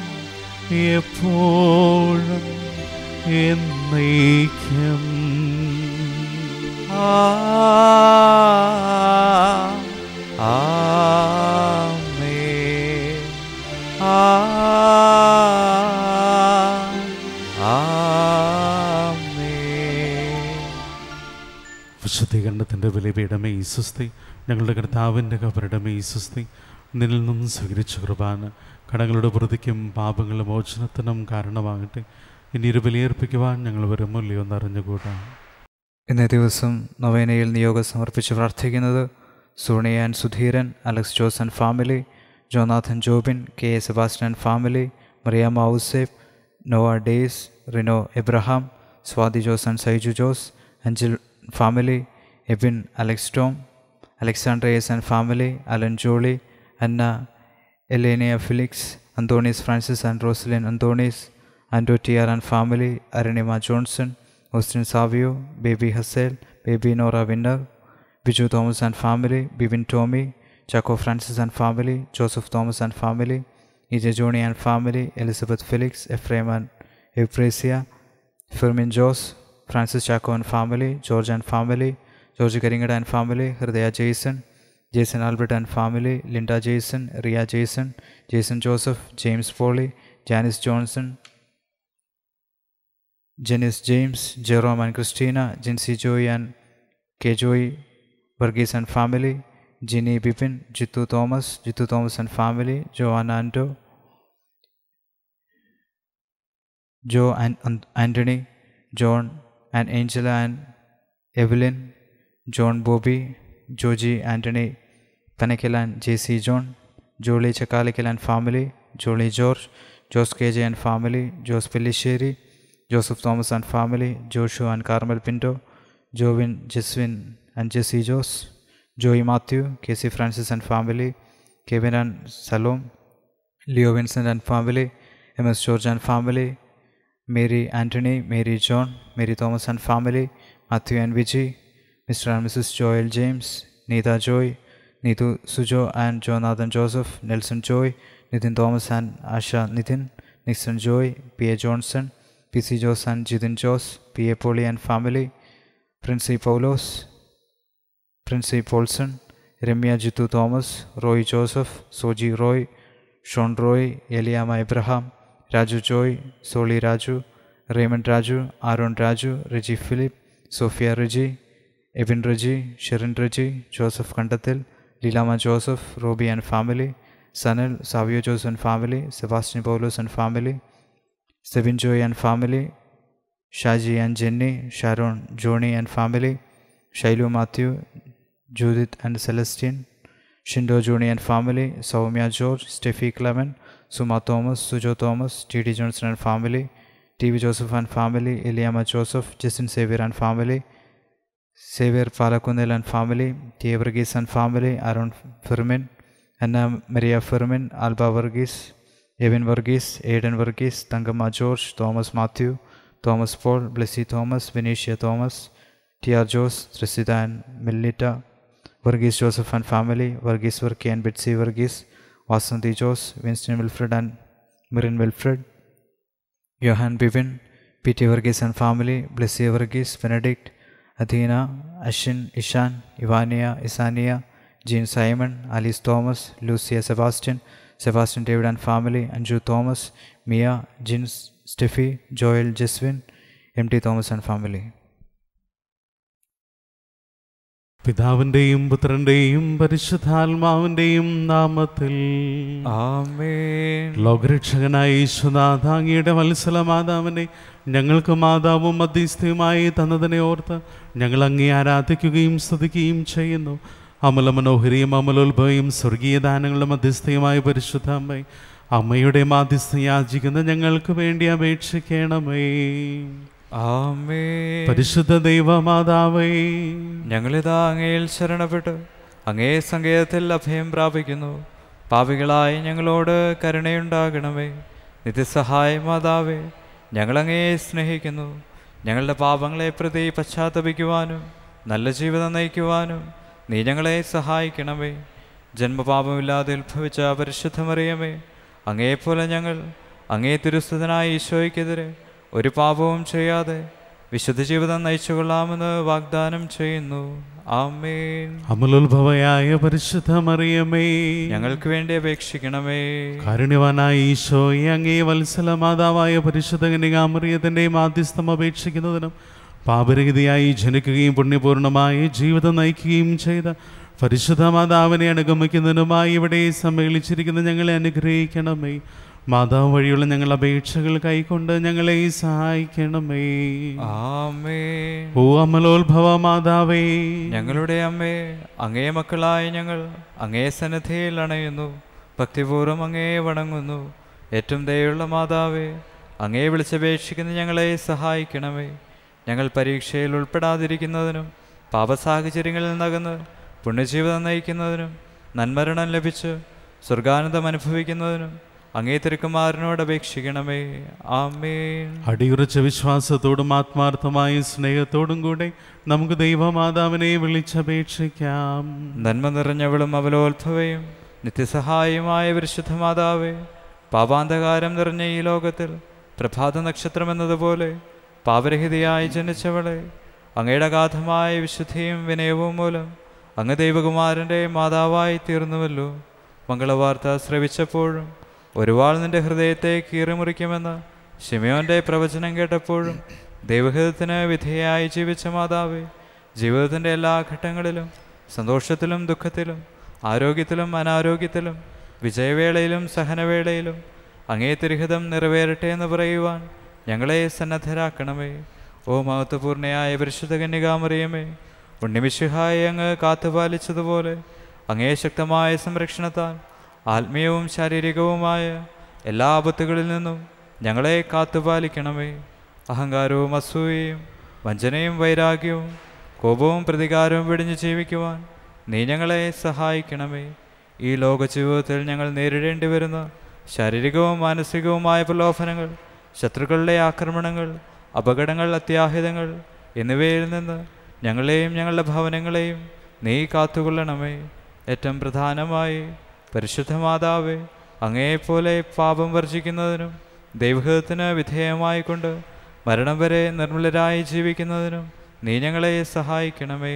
എപ്പോഴും എന്നേക്കും ആ ആമേൻ ആ ആമേൻ വിശുദ്ധീകരണത്തിൻ്റെ ബലിപീഠമേ ഈ സുസ്തി ഞങ്ങളുടെ കർത്താവിൻ്റെ കബറിടമേ ഈ സുസ്തി നിന്നിൽ നിന്നും സ്വീകരിച്ച കുർബാന കടങ്ങളുടെ പ്രതിക്കും പാപങ്ങളുടെ മോചനത്തിനും കാരണമാകട്ടെ ഇനി ഒരു ബലിയർപ്പിക്കുവാൻ ഞങ്ങൾ വരുമോ ഇല്ലയോ എന്നറിഞ്ഞുകൂടാ ഇന്നേ ദിവസം നൊവേനയിൽ നിയോഗം സമർപ്പിച്ച് പ്രാർത്ഥിക്കുന്നത് സോണിയാൻ Sudheeran Alex Jose and family Jonathan Jobin K A Sebastian family Mariyamma Ouseph നോവ ഡേയ്സ് Rino Abraham Swathi Jose and Saiju Jose അഞ്ചിൽ ഫാമിലി എബിൻ അലക്സ് ടോം അലക്സാണ്ട്രേസ് and family Alan Jolly Anna Elenia Felix Antonis Francis and Roslin Antonis ആൻഡോ ടിയാർ and family Arunima Johnson Austin Savio Baby Hazel Baby Nora Winner Biju Thomas and family Bibin Tomy Chacko Francis and family Joseph Thomas and family EJ Johnny and family Elizabeth Felix Ephrem and Euphrasia Firmin Jose Francis Chacko and family George and family George Karingada and family Hridaya Jaison Jason Albert and family Linda Jaison Riya Jaison Jason Joseph James Poly Janis Johnson Jenis James Jerome and Christina Jincy Joy and K Joy Varghese and family Jini Bipin Jithu Thomas Jithu Thomas and family Jo and Anto Jo and Antony John and Angela and Evelyn John Bobby Joji Antony Panakkal and J C John Jolly Chakkalikkal and family Jolly George Jose K J and family Jose Pellissery Joseph Thomas and family Joshu and Carmel Pinto Jovin Jaswin and Jessy Jose Joy Mathew K C Francis and family Kevin and Salome Leo Vincent and family M S George and family Mary Antony Mary John Mary Thomas and family Mathew and Viji Mr and Mrs Joel James Neetha Joy Neethu Sujo and Jonathan Joseph Nelson Joy Nithin Thomas and Asha Nithin Nixon Joy P A Johnson P C Jose and Jithin Jose P A Poly and family Princy Paulose Princy Paulson Ramya Jithu Thomas Roy Joseph Soji Roy Shaun Roy Eliyamma Abraham Raju Joy Soly Raju Raymond Raju Aaron Raju Riji Philip Sophia Riji Ebin Riji Sherin Riji Joseph Kandathil Leelamma Joseph Robby and family Sanal Savio Jose and family Sebastian Paulose and family Sebin Joy and family Shaji and Jenny Sharon Johny and family Shailu Mathew Judith and Celestine Shindo Johny and family Soumya George Steffi Clement Suma Thomas Sujo Thomas T D Johnson and family T V Joseph and family Eliyamma Joseph Justin Xavier and family Xavier Palakkunnil and family T A Varghese and family Arun Firmin Anna Maria Firmin Alba Varghese Evin Varghese Aiden Varghese Thankamma George Thomas Mathew Thomas Paul Blessy Thomas വിനീഷ്യ Thomas T R Jose Thrisitha and മില്ലിറ്റ Varghese Joseph and family Varghese Varkey and Betsy Varghese Vasanthi Jose Winston Wilfred and മിറിൻ Wilfred Yohan Bibin P T Varghese and family ബ്ലെസ്സിയ Varghese Benedict Adheena Ashin Ishan ഇവാനിയ ഇസാനിയ Jean Simon Alice Thomas Lucia Sebastian Sebastian David and family Anju Thomas Mia Jins Steffi Joel Jaswin M T Thomas and family പിതാവിൻ്റെയും പുത്രൻ്റെയും പരിശുദ്ധാത്മാവിൻ്റെയും നാമത്തിൽ ആമേൻ ലോകരക്ഷകനായ ഈശ്വനാഥ അങ്ങയുടെ വത്സല മാതാവിനെ ഞങ്ങൾക്ക് മാതാവും മധ്യസ്ഥയുമായി തന്നതിനെ ഓർത്ത് ഞങ്ങൾ അങ്ങേ ആരാധിക്കുകയും സ്തുതിക്കുകയും ചെയ്യുന്നു അമല മനോഹരിയും അമലോത്ഭവയും സ്വർഗീയ ദാനങ്ങളുടെ മധ്യസ്ഥയുമായ പരിശുദ്ധ അമ്മ അമ്മയുടെ മാധ്യസ്ഥ യാചിക്കുന്ന ഞങ്ങൾക്ക് വേണ്ടി അപേക്ഷിക്കണമേ ആമേൻ പരിശുദ്ധ ദൈവമാതാവേ ഞങ്ങളിതാ അങ്ങയിൽ ശരണപ്പെട്ട് അങ്ങേ സങ്കേതത്തിൽ അഭയം പ്രാപിക്കുന്നു പാപികളായി ഞങ്ങളോട് കരുണയുണ്ടാകണമേ നിത്യസഹായ മാതാവേ ഞങ്ങളങ്ങയെ സ്നേഹിക്കുന്നു ഞങ്ങളുടെ പാപങ്ങളെ പ്രതി പശ്ചാത്തപിക്കുവാനും നല്ല ജീവിതം നയിക്കുവാനും നീ ഞങ്ങളെ സഹായിക്കണമേ ജന്മപാപമില്ലാതെ ഉത്ഭവിച്ച പരിശുദ്ധമറിയമേ അങ്ങയെപ്പോലെ ഞങ്ങൾ അങ്ങേ തിരുസ്ഥനായ ഈശോയ്ക്കെതിരെ ഒരു പാപവും ചെയ്യാതെ വിശുദ്ധ ജീവിതം നയിച്ചുകൊള്ളാമെന്ന് വാഗ്ദാനം ചെയ്യുന്നു ആമേൻ അമലോത്ഭവയായ പരിശുദ്ധ മറിയമേ ഞങ്ങൾക്ക് വേണ്ടി അപേക്ഷിക്കണമേ കാരുണ്യവാനായ ഈശോയെ അങ്ങേ വത്സല മാതാവായ പരിശുദ്ധ കന്യകാമറിയത്തിൻ്റെ മാധ്യസ്ഥം അപേക്ഷിക്കുന്നതിനും പാപരഹിതയായി ജനിക്കുകയും പുണ്യപൂർണമായി ജീവിതം നയിക്കുകയും ചെയ്ത പരിശുദ്ധ മാതാവിനെ അനുഗമിക്കുന്നതിനുമായി ഇവിടെ സമ്മേളിച്ചിരിക്കുന്ന ഞങ്ങളെ അനുഗ്രഹിക്കണമേ മാതാവ് വഴിയുള്ള ഞങ്ങൾ അപേക്ഷകൾ കൈക്കൊണ്ട് ഞങ്ങളെ സഹായിക്കണമേ ആമേൻ ഓ അമലോത്ഭവ മാതാവേ ഞങ്ങളുടെ അമ്മേ അങ്ങേ മക്കളായ ഞങ്ങൾ അങ്ങേ സന്നദ്ധയിൽ അണയുന്നു ഭക്തിപൂർവ്വം അങ്ങേ വണങ്ങുന്നു ഏറ്റവും ദയുള്ള മാതാവേ അങ്ങേ വിളിച്ചപേക്ഷിക്കുന്ന ഞങ്ങളെ സഹായിക്കണമേ ഞങ്ങൾ പരീക്ഷയിൽ ഉൾപ്പെടാതിരിക്കുന്നതിനും പാപസാഹചര്യങ്ങളിൽ നിന്നകന്ന് പുണ്യജീവിതം നയിക്കുന്നതിനും നന്മരണം ലഭിച്ച് സ്വർഗാനന്ദം അനുഭവിക്കുന്നതിനും അങ്ങേ തിരുക്കുമാരനോട് അപേക്ഷിക്കണമേ ആമേൻ അടിയുറച്ച വിശ്വാസത്തോടും ആത്മാർത്ഥമായ സ്നേഹത്തോടും കൂടെ നമുക്ക് ദൈവമാതാവിനെ വിളിച്ചപേക്ഷിക്കാം നന്മ നിറഞ്ഞവളും അവലോത്ഭവയും നിത്യസഹായമായ പരിശുദ്ധ മാതാവേ പാപാന്തകാരം നിറഞ്ഞ ഈ ലോകത്തിൽ പ്രഭാത നക്ഷത്രം എന്നതുപോലെ പാപരഹിതയായി ജനിച്ചവളെ അങ്ങയുടെ അഗാധമായ വിശുദ്ധിയും വിനയവും മൂലം അങ്ങ് ദൈവകുമാരൻ്റെ മാതാവായി തീർന്നുവല്ലോ മംഗളവാർത്ത ശ്രവിച്ചപ്പോഴും ഒരുവാൾ നിന്റെ ഹൃദയത്തെ കീറിമുറിക്കുമെന്ന് ഷിമയോന്റെ പ്രവചനം കേട്ടപ്പോഴും ദൈവഹിതത്തിന് വിധേയായി ജീവിച്ച മാതാവേ ജീവിതത്തിൻ്റെ എല്ലാ ഘട്ടങ്ങളിലും സന്തോഷത്തിലും ദുഃഖത്തിലും ആരോഗ്യത്തിലും അനാരോഗ്യത്തിലും വിജയവേളയിലും സഹനവേളയിലും അങ്ങേ തിരുഹിതം നിറവേറട്ടെ എന്ന് പറയുവാൻ ഞങ്ങളെ സന്നദ്ധരാക്കണമേ ഓ മഹത്വപൂർണയായ പരിശുദ്ധ കന്യകാമറിയമേ ഉണ്ണിമിശുഹായി അങ്ങ് കാത്തുപാലിച്ചതുപോലെ അങ്ങേ ശക്തമായ സംരക്ഷണത്താൽ ആത്മീയവും ശാരീരികവുമായ എല്ലാ ആപത്തുകളിൽ നിന്നും ഞങ്ങളെ കാത്തുപാലിക്കണമേ അഹങ്കാരവും അസൂയയും വഞ്ചനയും വൈരാഗ്യവും കോപവും പ്രതികാരവും വെടിഞ്ഞ് ജീവിക്കുവാൻ നീ ഞങ്ങളെ സഹായിക്കണമേ ഈ ലോക ജീവിതത്തിൽ ഞങ്ങൾ നേരിടേണ്ടി വരുന്ന ശാരീരികവും മാനസികവുമായ പ്രലോഭനങ്ങൾ ശത്രുക്കളുടെ ആക്രമണങ്ങൾ അപകടങ്ങൾ അത്യാഹിതങ്ങൾ എന്നിവയിൽ നിന്ന് ഞങ്ങളെയും ഞങ്ങളുടെ ഭവനങ്ങളെയും നീ കാത്തുകൊള്ളണമേ ഏറ്റവും പ്രധാനമായി പരിശുദ്ധ മാതാവേ അങ്ങയെപ്പോലെ പാപം വർജിക്കുന്നതിനും ദൈവഹിതത്തിന് വിധേയമായിക്കൊണ്ട് മരണം വരെ നിർമ്മലരായി ജീവിക്കുന്നതിനും നീ ഞങ്ങളെ സഹായിക്കണമേ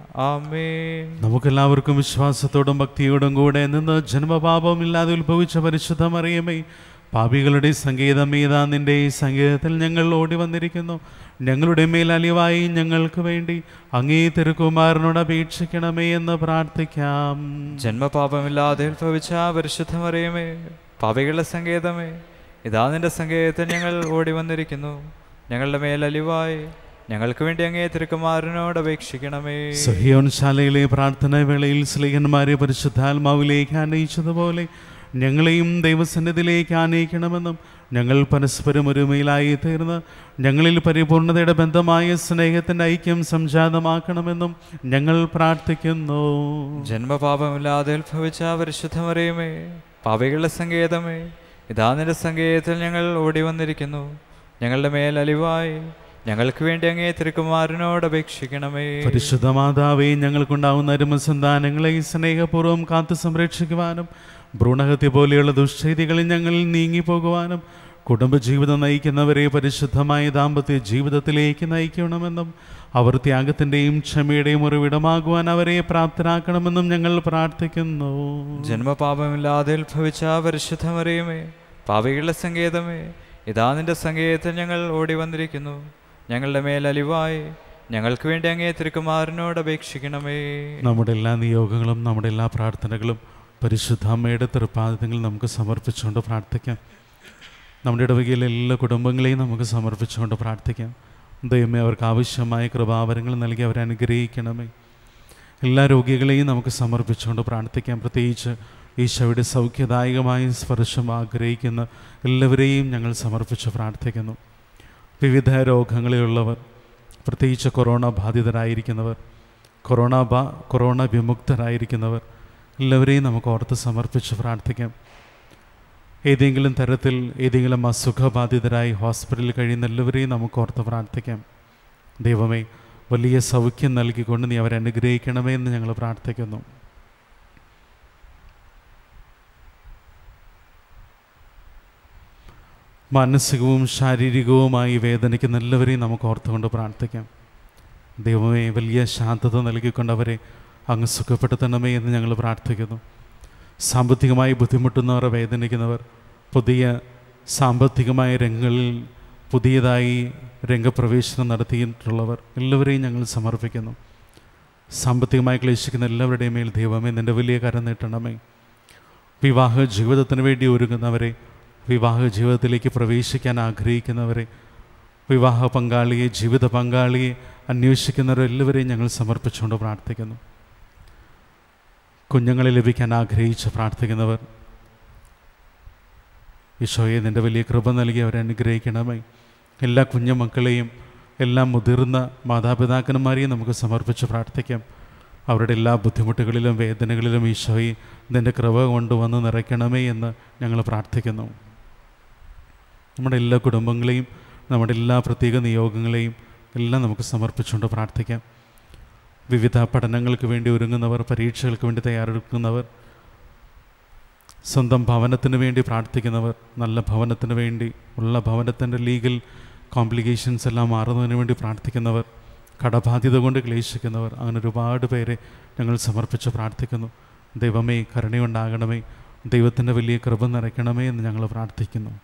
ആമേ നമുക്കെല്ലാവർക്കും വിശ്വാസത്തോടും ഭക്തിയോടും കൂടെ നിന്ന് ജന്മപാപമില്ലാതെ ഉത്ഭവിച്ച പരിശുദ്ധ മറിയമേ പാപികളുടെ സംഗീതം ഏതാ നിന്റെ ഈ സംഗീതത്തിൽ ഞങ്ങൾ ഓടി വന്നിരിക്കുന്നു ഞങ്ങളുടെ മേൽ അലിവായി ഞങ്ങൾക്ക് വേണ്ടി അങ്ങേ തിരുക്കുമാരനോട് അപേക്ഷിക്കണമേ എന്ന് പ്രാർത്ഥിക്കാം ജന്മപാപമില്ലാതെ ഉത്ഭവിച്ച പരിശുദ്ധമറിയമേ പാപികളുടെ സങ്കേതമേ ഇതാ നിന്റെ സങ്കേതത്തിൽ ഞങ്ങൾ ഓടി വന്നിരിക്കുന്നു ഞങ്ങളുടെ മേൽ അലിവായി ഞങ്ങൾക്ക് വേണ്ടി അങ്ങേ തിരുക്കുമാരനോട് അപേക്ഷിക്കണമേ സഹിയോൻ ശാലയിലെ പ്രാർത്ഥന വേളയിൽ സ്ലീഹന്മാരെ പരിശുദ്ധാത്മാവിലേക്ക് ആനയിച്ചതുപോലെ ഞങ്ങളെയും ദൈവസന്നിധിയിലേക്ക് ആനയിക്കണമെന്നും ഞങ്ങൾ പരസ്പരം ഒരുമയിലായി തീർന്ന് ഞങ്ങളിൽ പരിപൂർണതയുടെ ബന്ധമായ സ്നേഹത്തിൻ്റെ ഐക്യം സംജാതമാക്കണമെന്നും ഞങ്ങൾ പ്രാർത്ഥിക്കുന്നു ജന്മപാപമില്ലാതെ ഉത്ഭവിച്ച പരിശുദ്ധമറിയമേ പാപികളുടെ സങ്കേതമേ ഇതാ നിന്റെ സങ്കേതത്തിൽ ഞങ്ങൾ ഓടി വന്നിരിക്കുന്നു ഞങ്ങളുടെ മേൽ അലിവായി ഞങ്ങൾക്ക് വേണ്ടി അങ്ങേ തിരുക്കുമാരനോട് അപേക്ഷിക്കണമേ പരിശുദ്ധ മാതാവേ ഞങ്ങൾക്കുണ്ടാവുന്ന അരുമസന്താനങ്ങളെ സ്നേഹപൂർവ്വം കാത്തു സംരക്ഷിക്കുവാനും ഭ്രൂണഹത്യ പോലെയുള്ള ദുഷ്ചെയ്തികളിൽ ഞങ്ങളിൽ നീങ്ങിപ്പോകുവാനും കുടുംബജീവിതം നയിക്കുന്നവരെ പരിശുദ്ധമായ ദാമ്പത്യ ജീവിതത്തിലേക്ക് നയിക്കണമെന്നും അവർ ത്യാഗത്തിൻ്റെയും ക്ഷമയുടെയും ഉറവിടമാകുവാൻ അവരെ പ്രാപ്തരാക്കണമെന്നും ഞങ്ങൾ പ്രാർത്ഥിക്കുന്നു ജന്മപാപമില്ലാതെ ഉത്ഭവിച്ച പരിശുദ്ധമറിയമേ പാപികളുടെ സങ്കേതമേ ഇതാ നിന്റെ സങ്കേതത്തിൽ ഞങ്ങൾ ഓടി വന്നിരിക്കുന്നു ഞങ്ങളുടെ മേൽ അലിവായി ഞങ്ങൾക്ക് വേണ്ടി അങ്ങേ തിരുക്കുമാരനോട് അപേക്ഷിക്കണമേ നമ്മുടെ എല്ലാ നിയോഗങ്ങളും നമ്മുടെ എല്ലാ പ്രാർത്ഥനകളും പരിശുദ്ധ അമ്മയുടെ തൃപ്പാദത്തിൽ നമുക്ക് സമർപ്പിച്ചുകൊണ്ട് പ്രാർത്ഥിക്കാം നമ്മുടെ ഇടവകയിലെ എല്ലാ കുടുംബങ്ങളെയും നമുക്ക് സമർപ്പിച്ചുകൊണ്ട് പ്രാർത്ഥിക്കാം ദൈവമേ അവർക്ക് ആവശ്യമായ കൃപാവരങ്ങൾ നൽകി അവരെ അനുഗ്രഹിക്കണമേ എല്ലാ രോഗികളെയും നമുക്ക് സമർപ്പിച്ചുകൊണ്ട് പ്രാർത്ഥിക്കാം പ്രത്യേകിച്ച് ഈശോയുടെ സൗഖ്യദായകമായ സ്പർശം ആഗ്രഹിക്കുന്ന എല്ലാവരെയും ഞങ്ങൾ സമർപ്പിച്ച് പ്രാർത്ഥിക്കുന്നു വിവിധ രോഗങ്ങളിലുള്ളവർ പ്രത്യേകിച്ച് കൊറോണ ബാധിതരായിരിക്കുന്നവർ കൊറോണ ബാ കൊറോണ വിമുക്തരായിരിക്കുന്നവർ എല്ലാവരെയും നമുക്ക് ഓർത്ത് സമർപ്പിച്ച് പ്രാർത്ഥിക്കാം ഏതെങ്കിലും തരത്തിൽ ഏതെങ്കിലും അസുഖബാധിതരായി ഹോസ്പിറ്റലിൽ കഴിയുന്ന എല്ലാവരെയും നമുക്ക് ഓർത്ത് പ്രാർത്ഥിക്കാം ദൈവമേ വലിയ സൗഖ്യം നൽകിക്കൊണ്ട് നീ അവരെ അനുഗ്രഹിക്കണമേ എന്ന് ഞങ്ങൾ പ്രാർത്ഥിക്കുന്നു മാനസികവും ശാരീരികവുമായി വേദനിക്കുന്ന എല്ലാവരെയും നമുക്ക് ഓർത്തുകൊണ്ട് പ്രാർത്ഥിക്കാം ദൈവമേ വലിയ ശാന്തത നൽകിക്കൊണ്ട് അവരെ അങ്ങ് സുഖപ്പെടുത്തണമേ എന്ന് ഞങ്ങൾ പ്രാർത്ഥിക്കുന്നു സാമ്പത്തികമായി ബുദ്ധിമുട്ടുന്നവർ വേദനിക്കുന്നവർ പുതിയ സാമ്പത്തികമായ രംഗങ്ങളിൽ പുതിയതായി രംഗപ്രവേശനം നടത്തിയിട്ടുള്ളവർ എല്ലാവരെയും ഞങ്ങൾ സമർപ്പിക്കുന്നു സാമ്പത്തികമായി ക്ലേശിക്കുന്ന എല്ലാവരുടെയും മേൽ ദൈവമേ നിൻ്റെ വലിയ കരം നീട്ടണമേ വിവാഹ ജീവിതത്തിന് വേണ്ടി ഒരുങ്ങുന്നവരെ വിവാഹ ജീവിതത്തിലേക്ക് പ്രവേശിക്കാൻ ആഗ്രഹിക്കുന്നവരെ വിവാഹ പങ്കാളിയെ ജീവിത പങ്കാളിയെ അന്വേഷിക്കുന്നവരെല്ലാവരെയും ഞങ്ങൾ സമർപ്പിച്ചുകൊണ്ട് പ്രാർത്ഥിക്കുന്നു കുഞ്ഞുങ്ങളെ ലഭിക്കാൻ ആഗ്രഹിച്ച് പ്രാർത്ഥിക്കുന്നവർ ഈശോയെ നിൻ്റെ വലിയ കൃപ നൽകി അവരെ അനുഗ്രഹിക്കണമേ എല്ലാ കുഞ്ഞുമക്കളെയും എല്ലാ മുതിർന്ന മാതാപിതാക്കന്മാരെയും നമുക്ക് സമർപ്പിച്ച് പ്രാർത്ഥിക്കാം അവരുടെ എല്ലാ ബുദ്ധിമുട്ടുകളിലും വേദനകളിലും ഈശോയെ നിൻ്റെ കൃപ കൊണ്ടുവന്ന് നിറയ്ക്കണമേ എന്ന് ഞങ്ങൾ പ്രാർത്ഥിക്കുന്നു നമ്മുടെ എല്ലാ കുടുംബങ്ങളെയും നമ്മുടെ എല്ലാ പ്രത്യേക നിയോഗങ്ങളെയും എല്ലാം നമുക്ക് സമർപ്പിച്ചുകൊണ്ട് പ്രാർത്ഥിക്കാം വിവിധ പഠനങ്ങൾക്ക് വേണ്ടി ഒരുങ്ങുന്നവർ പരീക്ഷകൾക്ക് വേണ്ടി തയ്യാറെടുക്കുന്നവർ സ്വന്തം ഭവനത്തിന് വേണ്ടി പ്രാർത്ഥിക്കുന്നവർ നല്ല ഭവനത്തിന് വേണ്ടി ഉള്ള ഭവനത്തിൻ്റെ ലീഗൽ കോംപ്ലിക്കേഷൻസ് എല്ലാം മാറുന്നതിന് വേണ്ടി പ്രാർത്ഥിക്കുന്നവർ കടബാധ്യത കൊണ്ട് ക്ലേശിക്കുന്നവർ അങ്ങനെ ഒരുപാട് പേരെ ഞങ്ങൾ സമർപ്പിച്ച് പ്രാർത്ഥിക്കുന്നു ദൈവമേ കരുണയുണ്ടാകണമേ ദൈവത്തിൻ്റെ വലിയ കൃപ നിറയ്ക്കണമേ എന്ന് ഞങ്ങൾ പ്രാർത്ഥിക്കുന്നു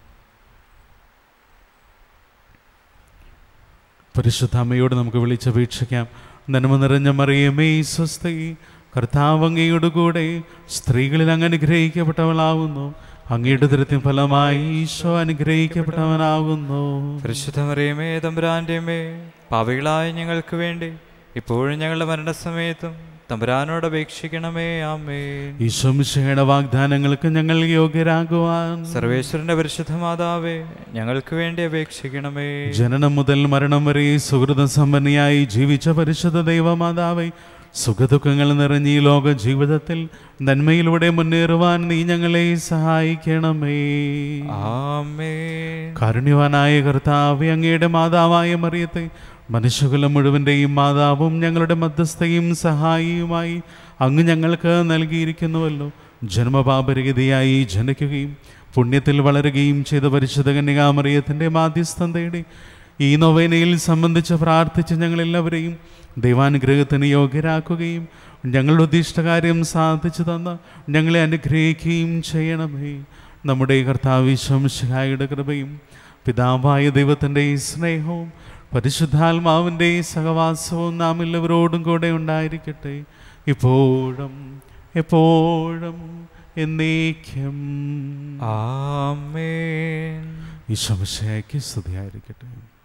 പരിശുദ്ധ അമ്മയോട് നമുക്ക് വിളിച്ചപേക്ഷിക്കാം നന്മ നിറഞ്ഞ മറിയമേ സ്വസ്തി കർത്താവ് അങ്ങയുടെ കൂടെ സ്ത്രീകളിൽ അങ്ങ് അനുഗ്രഹിക്കപ്പെട്ടവളാവുന്നു അങ്ങയുടെ ദൃത്യം ഫലമായി ഈശോ അനുഗ്രഹിക്കപ്പെട്ടവനാകുന്നു പരിശുദ്ധ മറിയമേ തമ്പുരാൻ്റെമേ പാവികളായ ഞങ്ങൾക്ക് വേണ്ടി ഇപ്പോഴും ഞങ്ങളുടെ മരണസമയത്തും തമ്പുരാനോട് അപേക്ഷിക്കണമേ ആമേ ഈശോ മിശിഹയുടെ വാഗ്ദാനങ്ങൾക്ക് ഞങ്ങൾ യോഗ്യരാകുവാൻ സർവേശ്വരന്റെ പരിശുദ്ധ മാതാവേ ഞങ്ങൾക്ക് വേണ്ടി അപേക്ഷിക്കണമേ ജനനം മുതൽ മരണം വരെ സുഹൃത സമ്പന്നയായി ജീവിച്ച പരിശുദ്ധ ദൈവമാതാവേ സുഖദുഃഖങ്ങൾ നിറഞ്ഞ ഈ ലോക ജീവിതത്തിൽ നന്മയിലൂടെ മുന്നേറുവാൻ നീ ഞങ്ങളെ സഹായിക്കണമേ ആമേ കാരുണ്യവാനായ കർത്താവ് അങ്ങയുടെ മാതാവായ മറിയത്തെ മനുഷ്യകുലം മുഴുവൻ്റെയും മാതാവും ഞങ്ങളുടെ മധ്യസ്ഥയും സഹായിയുമായി അങ്ങ് ഞങ്ങൾക്ക് നൽകിയിരിക്കുന്നുവല്ലോ ജന്മപാപരഹിതയായി ജനിക്കുകയും പുണ്യത്തിൽ വളരുകയും ചെയ്ത പരിശുദ്ധ കന്യകാമറിയത്തിൻ്റെ മാധ്യസ്ഥം തേടി ഈ നൊവേനയിൽ സംബന്ധിച്ച് പ്രാർത്ഥിച്ച് ഞങ്ങളെല്ലാവരെയും ദൈവാനുഗ്രഹത്തിന് യോഗ്യരാക്കുകയും ഞങ്ങളുടെ ഉദ്ദിഷ്ടകാര്യം സാധിച്ചു തന്ന ഞങ്ങളെ അനുഗ്രഹിക്കുകയും ചെയ്യണമേ നമ്മുടെ കർത്താവ് ശംശായുടെ കൃപയും പിതാവായ ദൈവത്തിൻ്റെ സ്നേഹവും പരിശുദ്ധാത്മാവിൻ്റെ സഹവാസവും നാം എല്ലാവരോടും കൂടെ ഉണ്ടായിരിക്കട്ടെ ഇപ്പോഴും എപ്പോഴും എന്നേക്കും ആമേൻ ഈ ശംശയ്ക്ക് സ്തുതിയായിരിക്കട്ടെ